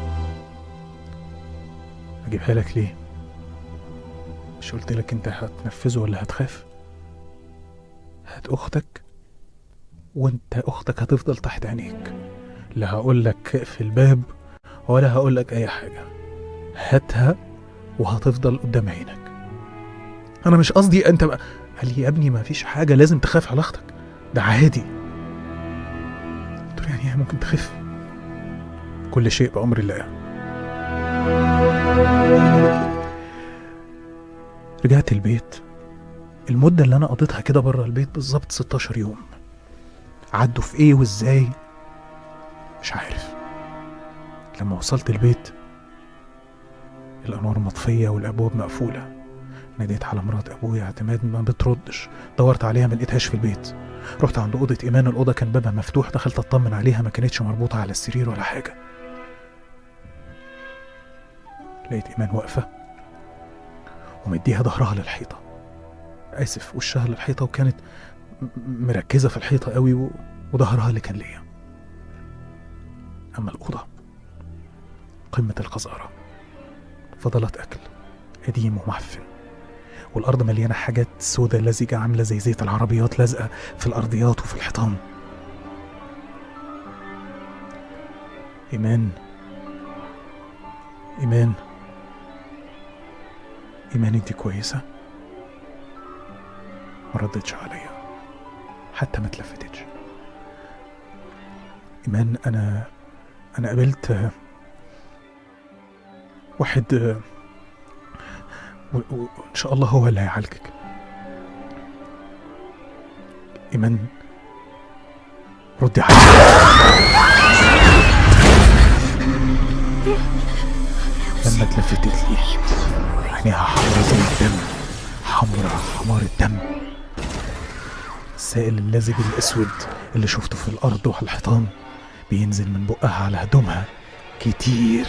أجيبها لك ليه مش قلت لك أنت هتنفذه ولا هتخاف هات أختك وأنت أختك هتفضل تحت عينيك لا هقول لك اقفل الباب ولا هقول لك أي حاجة هاتها وهتفضل قدام عينك أنا مش قصدي أنت بقى قال لي يا ابني ما فيش حاجة لازم تخاف على أختك ده عادي قلت له يعني هي ممكن تخف كل شيء بأمر الله رجعت البيت المدة اللي أنا قضيتها كده بره البيت بالظبط 16 يوم عدوا في إيه وإزاي مش عارف لما وصلت البيت الأنوار مطفية والأبواب مقفولة ناديت على مرات أبويا اعتماد ما بتردش دورت عليها ما لقيتهاش في البيت رحت عند أوضة إيمان الأوضة كان بابها مفتوح دخلت أطمن عليها ما كانتش مربوطة على السرير ولا حاجة لقيت إيمان واقفة ومديها ظهرها للحيطة آسف وشها للحيطة وكانت م- م- مركزة في الحيطة قوي و- وظهرها اللي كان ليا أما الأوضة قمة القذارة فضلات أكل قديم ومعفن والأرض مليانة حاجات سودة لزجة عاملة زي زيت العربيات لازقة في الأرضيات وفي الحيطان إيمان إيمان إيمان أنت كويسة؟ ما ردتش عليا حتى ما اتلفتتش إيمان أنا أنا قابلت آه، واحد آه، و- و- وإن شاء الله هو اللي هيعالجك إيمان ردي عليا لما اتلفتت لي عينيها حمرا زي الدم حمرا حمار الدم السائل اللزج الأسود اللي شفته في الأرض وعلى الحيطان بينزل من بقها على هدومها كتير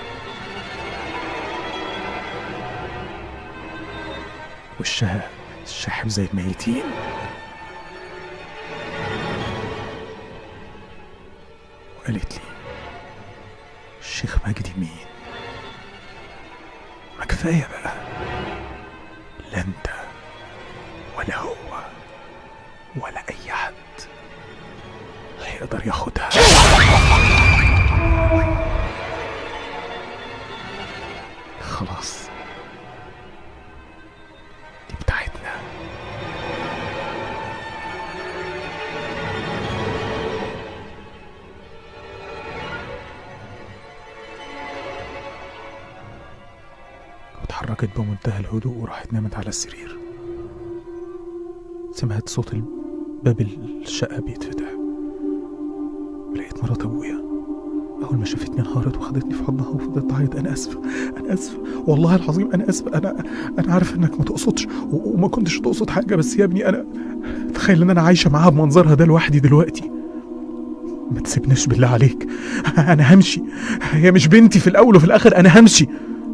وشها شاحب زي الميتين وقالت لي الشيخ مجدي مين ما كفاية بقى لا انت ولا هو ولا اي حد هيقدر ياخدها خلاص دي بتاعتنا واتحركت بمنتهى الهدوء وراحت نامت على السرير سمعت صوت ال- باب الشقة بيتفتح لقيت مرات أبويا أول ما شافتني انهارت وخدتني في حضنها وفضلت تعيط أنا آسفة أنا آسفة والله العظيم أنا آسفة أنا أنا عارف إنك ما تقصدش و- وما كنتش تقصد حاجة بس يا ابني أنا تخيل إن أنا عايشة معاها بمنظرها ده لوحدي دلوقتي ما تسيبناش بالله عليك أنا همشي هي مش بنتي في الأول وفي الآخر أنا همشي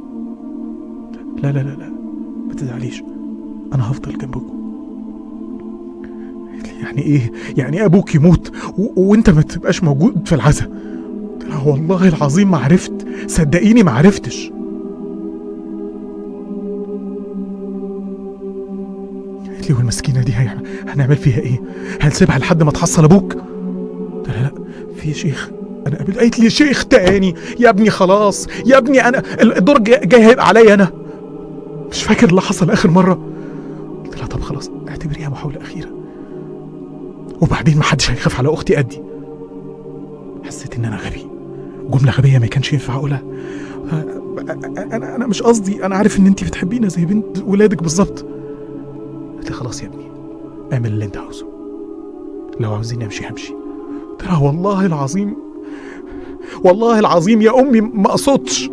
لا لا لا لا ما تزعليش أنا هفضل جنبكم قالت لي يعني ايه يعني ايه ابوك يموت و... وانت ما تبقاش موجود في العزاء قلت لها والله العظيم ما عرفت صدقيني ما عرفتش قالت لي والمسكينه دي هي... هنعمل فيها ايه هنسيبها لحد ما تحصل ابوك قلت لها لا في شيخ انا قابلت قالت لي شيخ تاني يا ابني خلاص يا ابني انا الدور جاي, جاي هيبقى عليا انا مش فاكر اللي حصل اخر مره قلت لها طب خلاص اعتبريها محاوله اخيره وبعدين محدش هيخاف على اختي قدي حسيت ان انا غبي جمله غبيه ما كانش ينفع اقولها انا انا مش قصدي انا عارف ان انت بتحبينا زي بنت ولادك بالظبط قلت لي خلاص يا ابني اعمل اللي انت عاوزه لو عاوزين امشي همشي قلت لها والله العظيم والله العظيم يا امي ما اقصدش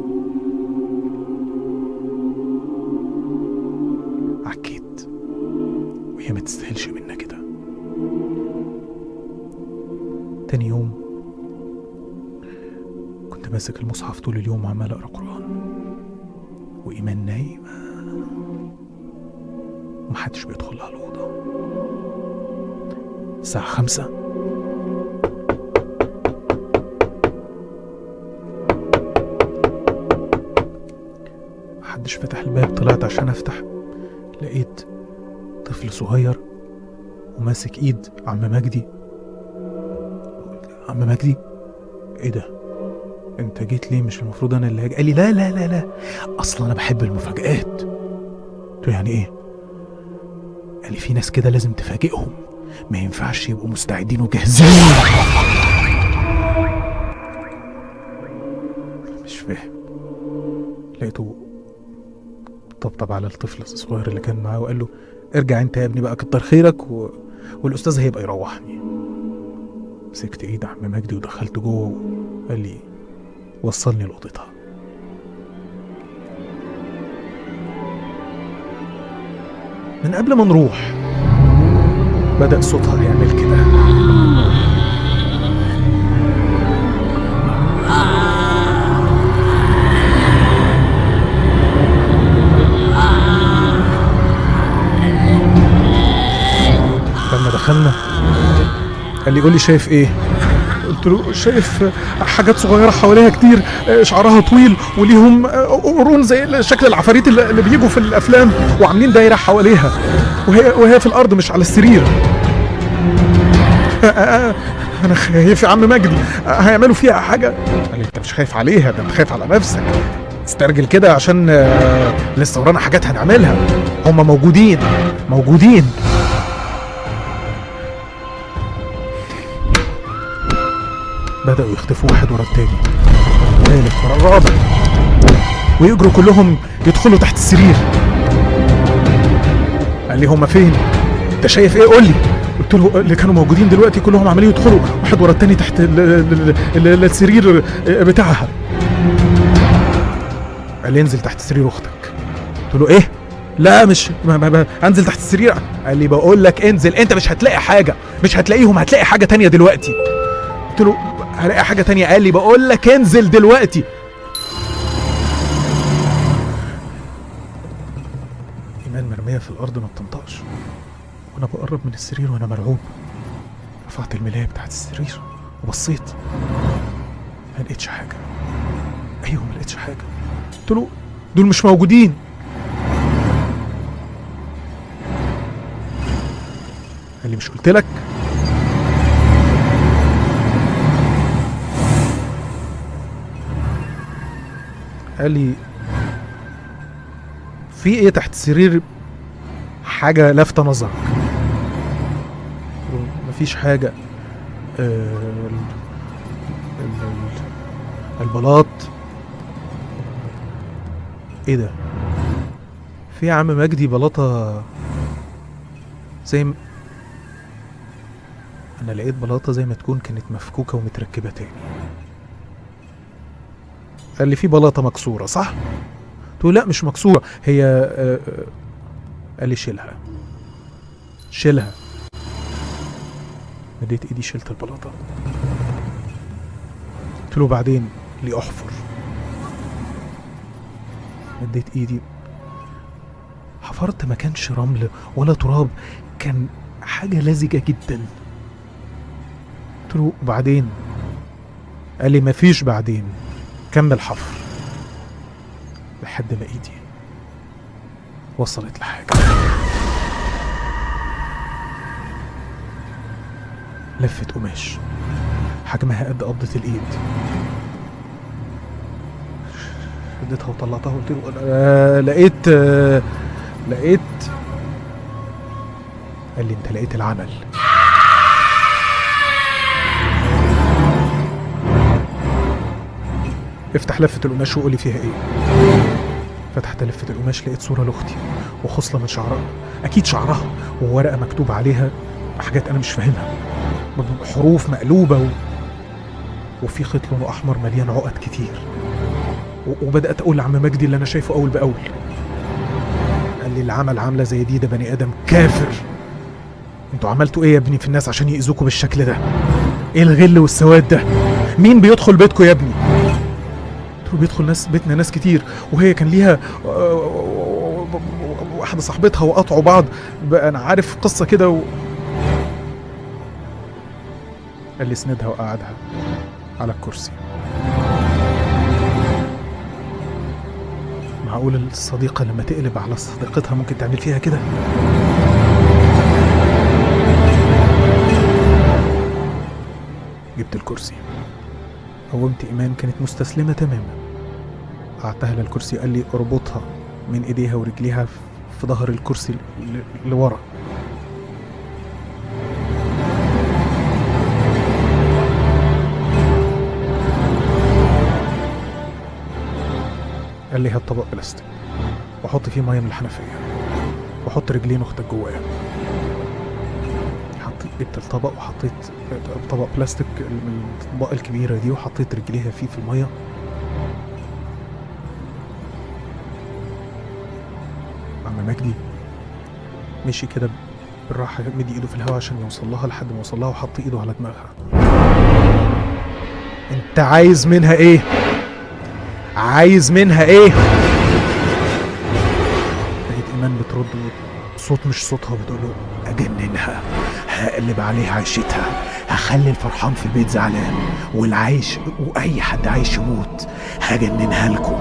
عكيت وهي ما تستاهلش منا كده تاني يوم كنت ماسك المصحف طول اليوم وعمال اقرا قران وايمان نايمه ومحدش بيدخل لها الاوضه الساعه خمسة محدش فتح الباب طلعت عشان افتح لقيت طفل صغير وماسك ايد عم مجدي عم مجدي ايه ده انت جيت ليه مش المفروض انا اللي هاجي قال لي لا لا لا لا اصلا انا بحب المفاجآت قلت له يعني ايه قال لي في ناس كده لازم تفاجئهم ما ينفعش يبقوا مستعدين وجاهزين مش فاهم لقيته طبطب على الطفل الصغير اللي كان معاه وقال له ارجع انت يا ابني بقى كتر خيرك و... والاستاذ هيبقى يروحني مسكت ايد عم مجدي ودخلت جوه وقال لي وصلني لاوضتها من قبل ما نروح بدأ صوتها يعمل كده قال لي قول لي شايف ايه قلت له شايف حاجات صغيره حواليها كتير آه، شعرها طويل وليهم آه، قرون زي شكل العفاريت اللي اللي بيجوا في الافلام وعاملين دايره حواليها وهي وهي في الارض مش على السرير آه، آه، انا خايف يا عم مجدي آه، هيعملوا فيها حاجه قال لي انت مش خايف عليها ده انت خايف على نفسك استرجل كده عشان آه، لسه ورانا حاجات هنعملها هم موجودين موجودين بدأوا يختفوا واحد ورا التاني ثالث ورا الرابع ويجروا كلهم يدخلوا تحت السرير قال لي هما فين؟ انت شايف ايه قول لي قلت له اللي كانوا موجودين دلوقتي كلهم عمالين يدخلوا واحد ورا التاني تحت ال- ال- ال- ال- السرير بتاعها قال لي انزل تحت سرير اختك قلت له ايه لا مش ما ما ما انزل تحت السرير قال لي بقول لك انزل انت مش هتلاقي حاجه مش هتلاقيهم هتلاقي حاجه تانية دلوقتي قلت له هلاقي حاجه تانية قال لي بقول لك انزل دلوقتي ايمان مرميه في الارض ما بتنطقش وانا بقرب من السرير وانا مرعوب رفعت الملايه بتاعت السرير وبصيت ما لقيتش حاجه ايوه ما لقيتش حاجه قلت له دول مش موجودين قال لي مش قلت لك قال لي في ايه تحت السرير حاجة لافتة نظرك قلت له مفيش حاجة آه، ال- ال- ال- البلاط ايه ده في يا عم مجدي بلاطة زي م... انا لقيت بلاطة زي ما تكون كانت مفكوكة ومتركبة تاني قال لي في بلاطة مكسورة صح؟ قلت له لا مش مكسورة هي آه، آه، قال لي شيلها شيلها مديت ايدي شلت البلاطة قلت له بعدين لي احفر مديت ايدي حفرت ما كانش رمل ولا تراب كان حاجة لزجة جدا قلت له بعدين قال لي مفيش بعدين كمل حفر لحد ما ايدي وصلت لحاجة لفت قماش حجمها قد قبضة الإيد شدتها وطلعتها وقلت له آه لقيت آه لقيت قال لي انت لقيت العمل افتح لفة القماش وقولي فيها ايه فتحت لفة القماش لقيت صورة لأختي وخصلة من شعرها أكيد شعرها وورقة مكتوب عليها حاجات أنا مش فاهمها حروف مقلوبة و... وفي خيط لونه أحمر مليان عقد كتير و... وبدأت أقول لعم مجدي اللي أنا شايفه أول بأول قال لي العمل عاملة زي دي ده بني آدم كافر انتوا عملتوا ايه يا ابني في الناس عشان يأذوكوا بالشكل ده ايه الغل والسواد ده مين بيدخل بيتكم يا ابني قلت له بيدخل ناس بيتنا ناس كتير وهي كان ليها آه، واحدة صاحبتها وقطعوا بعض بقى انا عارف قصة كده و... قال لي اسندها وقعدها على الكرسي معقول الصديقة لما تقلب على صديقتها ممكن تعمل فيها كده جبت الكرسي قومت إيمان كانت مستسلمة تماما قعدتها على الكرسي قال لي اربطها من ايديها ورجليها في ظهر الكرسي ل- ل- لورا قال لي هات طبق بلاستيك وحط فيه ميه من الحنفيه وحط رجلين اختك جواه حطيت جبت الطبق وحطيت طبق بلاستيك من الاطباق الكبيره دي وحطيت رجليها فيه في الميه عم مجدي مشي كده بالراحه مدي ايده في الهواء عشان يوصل لها لحد ما وصل لها وحط ايده على دماغها انت عايز منها ايه عايز منها ايه لقيت ايمان بترد صوت مش صوتها بتقول له اجننها هقلب عليها عيشتها هخ هخلي الفرحان في البيت زعلان والعايش واي حد عايش يموت هجننها لكم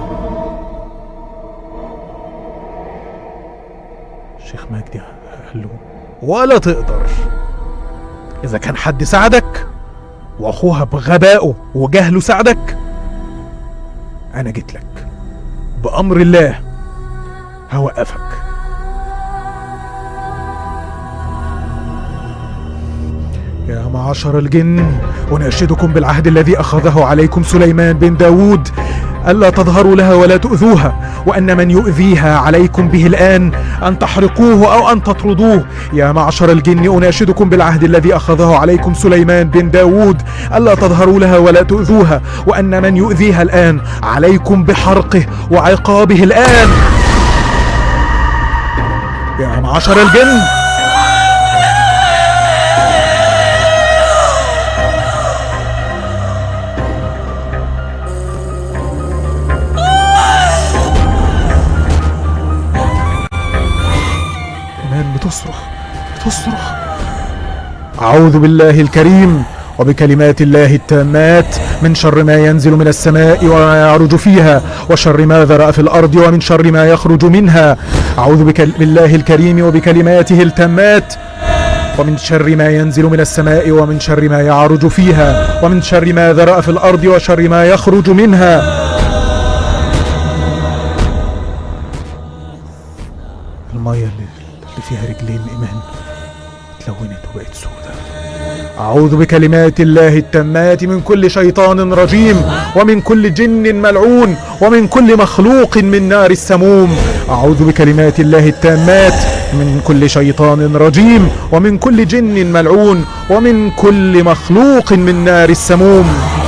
الشيخ مجدي قال له ولا تقدر اذا كان حد ساعدك واخوها بغبائه وجهله ساعدك انا جيت لك بامر الله هوقفك يا معشر الجن أناشدكم بالعهد الذي أخذه عليكم سليمان بن داود ألا تظهروا لها ولا تؤذوها وأن من يؤذيها عليكم به الآن أن تحرقوه أو أن تطردوه يا معشر الجن أناشدكم بالعهد الذي أخذه عليكم سليمان بن داود ألا تظهروا لها ولا تؤذوها وأن من يؤذيها الآن عليكم بحرقه وعقابه الآن يا معشر الجن إيمان بتصرخ بتصرخ أعوذ بالله الكريم وبكلمات الله التامات من شر ما ينزل من السماء وما يعرج فيها وشر ما ذرأ في الأرض ومن شر ما يخرج منها أعوذ بك بالله الكريم وبكلماته التامات ومن شر ما ينزل من السماء ومن شر ما يعرج فيها ومن شر ما ذرأ في الأرض وشر ما يخرج منها المية اللي, اللي فيها رجلين إيمان اتلونت وبقت سودة أعوذ بكلمات الله التامات من كل شيطان رجيم ومن كل جن ملعون ومن كل مخلوق من نار السموم أعوذ بكلمات الله التامات من كل شيطان رجيم ومن كل جن ملعون ومن كل مخلوق من نار السموم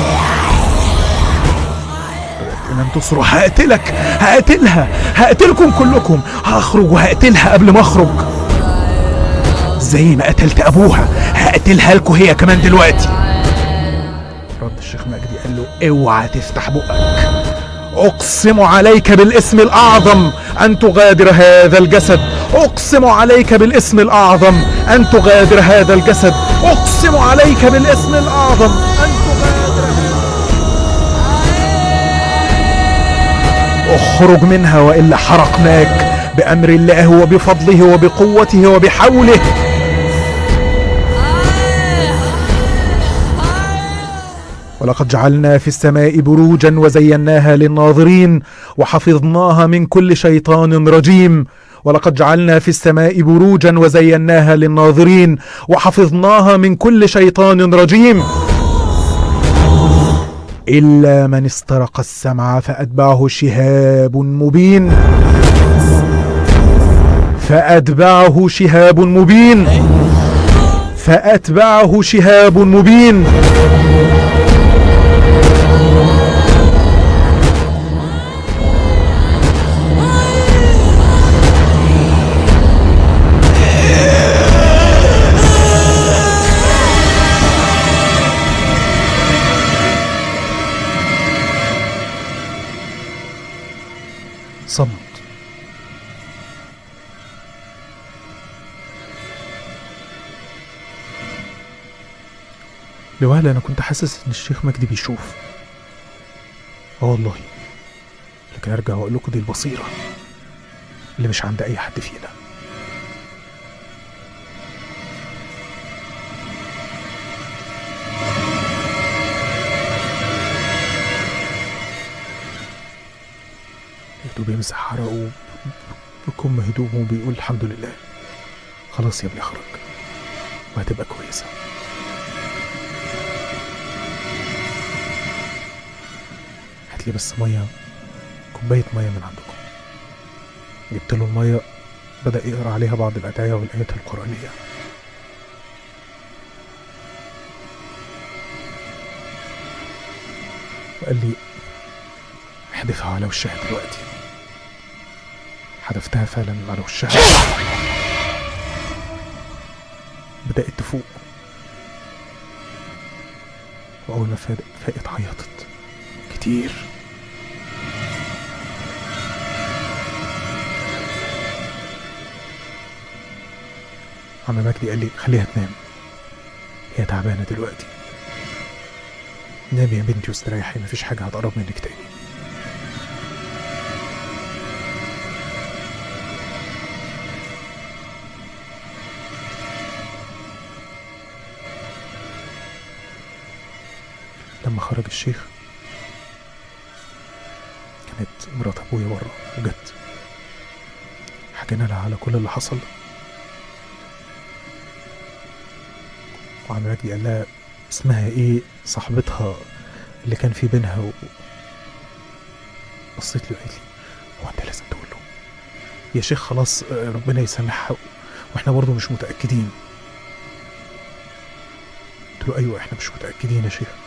إيمان تصرخ هقتلك هقتلها هقتلكم كلكم هخرج وهقتلها قبل ما اخرج زي ما قتلت ابوها هقتلها لكم هي كمان دلوقتي رد الشيخ مجدي قال له اوعى تفتح بقك اقسم عليك بالاسم الاعظم ان تغادر هذا الجسد اقسم عليك بالاسم الاعظم ان تغادر هذا الجسد اقسم عليك بالاسم الاعظم ان تغادر اخرج منها والا حرقناك بامر الله وبفضله وبقوته وبحوله ولقد جعلنا في السماء بروجا وزيناها للناظرين وحفظناها من كل شيطان رجيم ولقد جعلنا في السماء بروجا وزيناها للناظرين وحفظناها من كل شيطان رجيم إلا من استرق السمع فأتبعه شهاب مبين فأتبعه شهاب مبين فأتبعه شهاب مبين صمت لوهلة أنا كنت حاسس إن الشيخ مجدي بيشوف آه والله لكن أرجع وأقول لكم دي البصيرة اللي مش عند أي حد فينا لقيته بيمسح عرقه بكم هدومه وبيقول الحمد لله خلاص يا ابني اخرج وهتبقى كويسة هات لي بس مية كوباية مية من عندكم جبت له المية بدأ يقرأ عليها بعض الأدعية والآيات القرآنية وقال لي احدفها على وشها دلوقتي حدفتها فعلا على وشها بدأت تفوق وأول ما فاقت فاقت عيطت كتير عم مجدي قال لي خليها تنام هي تعبانة دلوقتي نامي يا بنتي واستريحي مفيش حاجة هتقرب منك تاني لما خرج الشيخ كانت مرات ابويا بره وجت حكينا لها على كل اللي حصل وعم مجدي قال لها اسمها ايه صاحبتها اللي كان في بينها و... بصيت له قالت لي هو انت لازم تقول له يا شيخ خلاص آه، ربنا يسامحها و... واحنا برضه مش متاكدين قلت له ايوه احنا مش متاكدين يا شيخ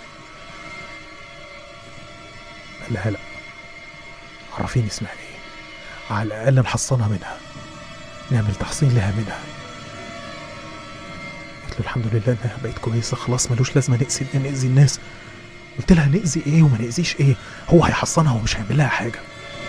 قال لها لا عرفيني اسمها ايه على الاقل نحصنها منها نعمل تحصين لها منها قلت له الحمد لله انها بقت كويسه خلاص ملوش لازمه نأذي نأذي الناس قلت لها نأذي ايه وما نأذيش ايه هو هيحصنها ومش هيعمل لها حاجه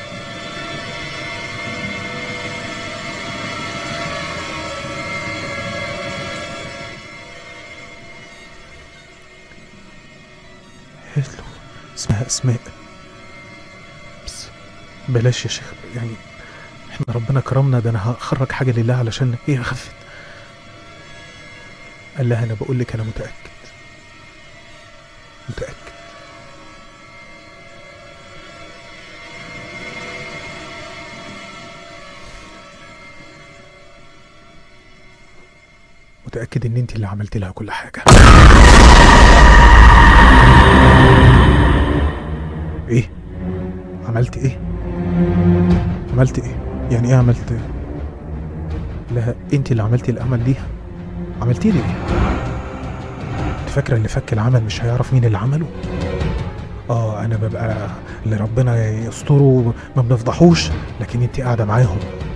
قلت له اسمها اسماء بس بلاش يا شيخ يعني احنا ربنا كرمنا ده انا هخرج حاجه لله علشان هي خفت قال لها انا بقول لك انا متاكد متاكد متاكد ان انت اللي عملت لها كل حاجه ايه عملت ايه عملت ايه يعني ايه عملت لا انت اللي عملتي العمل ليها عملتي لي ايه انت فاكره اللي فك العمل مش هيعرف مين اللي عمله اه انا ببقى اللي ربنا يستره ما بنفضحوش لكن انت قاعده معاهم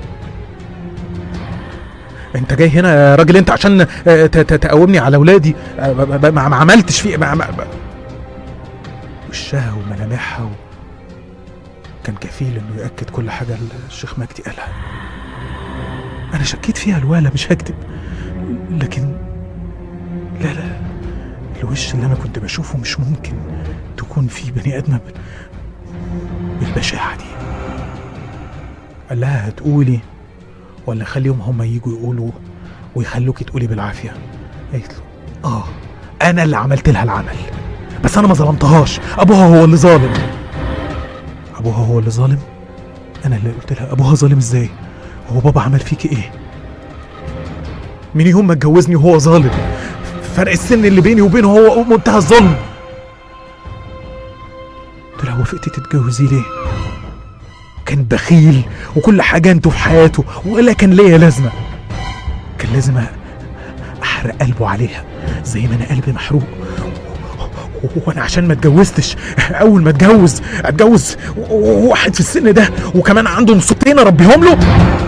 انت جاي هنا يا راجل انت عشان آه، ت- ت- تقومني على اولادي آه، ب- ب- ما ما عملتش فيه ما ما- ما- وشها وملامحها و... كان كفيل انه ياكد كل حاجه اللي الشيخ مجدي قالها انا شكيت فيها الوالة مش هكذب لكن لا لا الوش اللي انا كنت بشوفه مش ممكن تكون فيه بني ادمه ب- بالبشاعه دي قال لها هتقولي ولا خليهم هما يجوا يقولوا ويخلوكي تقولي بالعافيه قالت له اه انا اللي عملت لها العمل بس انا ما ظلمتهاش ابوها هو اللي ظالم ابوها هو اللي ظالم انا اللي قلت لها ابوها ظالم ازاي هو بابا عمل فيكي ايه من يوم ما اتجوزني وهو ظالم فرق السن اللي بيني وبينه هو منتهى الظلم قلت لها وافقتي تتجوزي ليه كان بخيل وكل حاجه انتوا في حياته ولا كان ليا لازمه كان لازم احرق قلبه عليها زي ما انا قلبي محروق وانا عشان ما اتجوزتش اول ما اتجوز اتجوز واحد في السن ده وكمان عنده نصوتين اربيهم له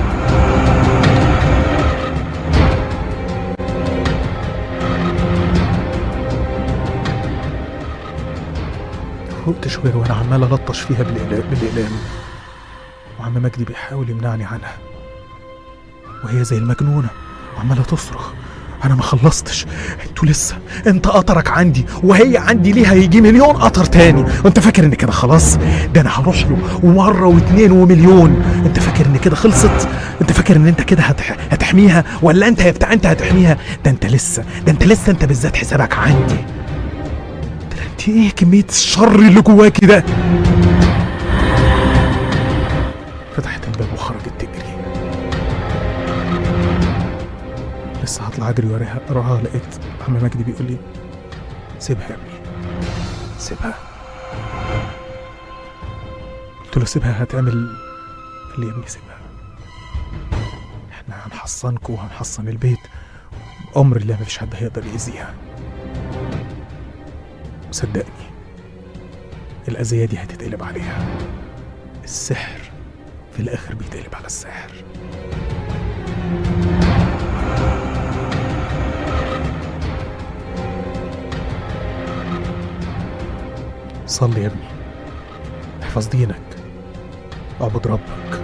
فوقت شويه وانا عمال الطش فيها بالإقلام- بالاقلام وعم مجدي بيحاول يمنعني عنها وهي زي المجنونه وعماله تصرخ انا ما خلصتش انتوا لسه انت قطرك عندي وهي عندي ليها يجي مليون قطر تاني وانت فاكر ان كده خلاص ده انا هروح له ومره واتنين ومليون انت فاكر ان كده خلصت انت فاكر ان انت كده هتح... هتحميها ولا انت يا بتاع انت هتحميها ده انت لسه ده انت لسه انت بالذات حسابك عندي ده انت ايه كميه الشر اللي جواكي ده فتحت الباب وخرجت تجري لسه هطلع اجري وراها وراها لقيت عم مجدي بيقول لي سيبها يا ابني سيبها قلت له سيبها هتعمل قال لي يا ابني سيبها احنا هنحصنكوا وهنحصن البيت امر الله مفيش حد هيقدر يأذيها صدقني الأذية دي هتتقلب عليها السحر في الآخر بيتقلب على الساحر صلي يا ابني احفظ دينك اعبد ربك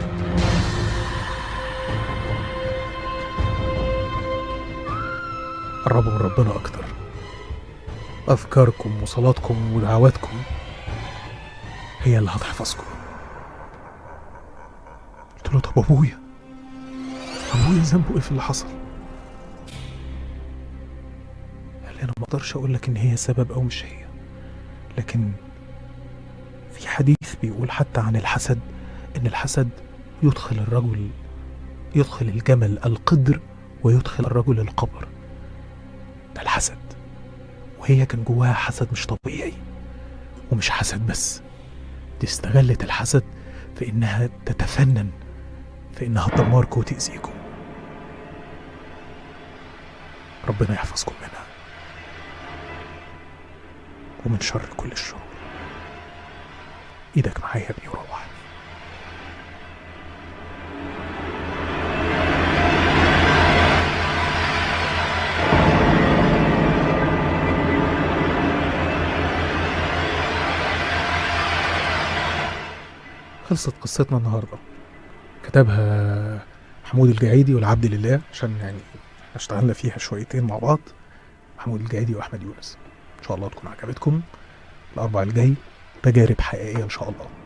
قربوا من ربنا اكتر أفكاركم وصلاتكم ودعواتكم هي اللي هتحفظكم قلت له طب أبويا أبويا ذنبه إيه في اللي حصل قال لي أنا ما أقدرش أقول لك إن هي سبب أو مش هي لكن في حديث بيقول حتى عن الحسد إن الحسد يدخل الرجل يدخل الجمل القدر ويدخل الرجل القبر ده الحسد وهي كان جواها حسد مش طبيعي ومش حسد بس دي استغلت الحسد في انها تتفنن في انها تدمركم وتأذيكم ربنا يحفظكم منها ومن شر كل الشرور ايدك معايا يا ابني وروحني خلصت قصتنا النهارده كتبها محمود الجعيدي والعبد لله عشان يعني اشتغلنا فيها شويتين مع بعض محمود الجعيدي واحمد يونس ان شاء الله تكون عجبتكم الاربع الجاي تجارب حقيقيه ان شاء الله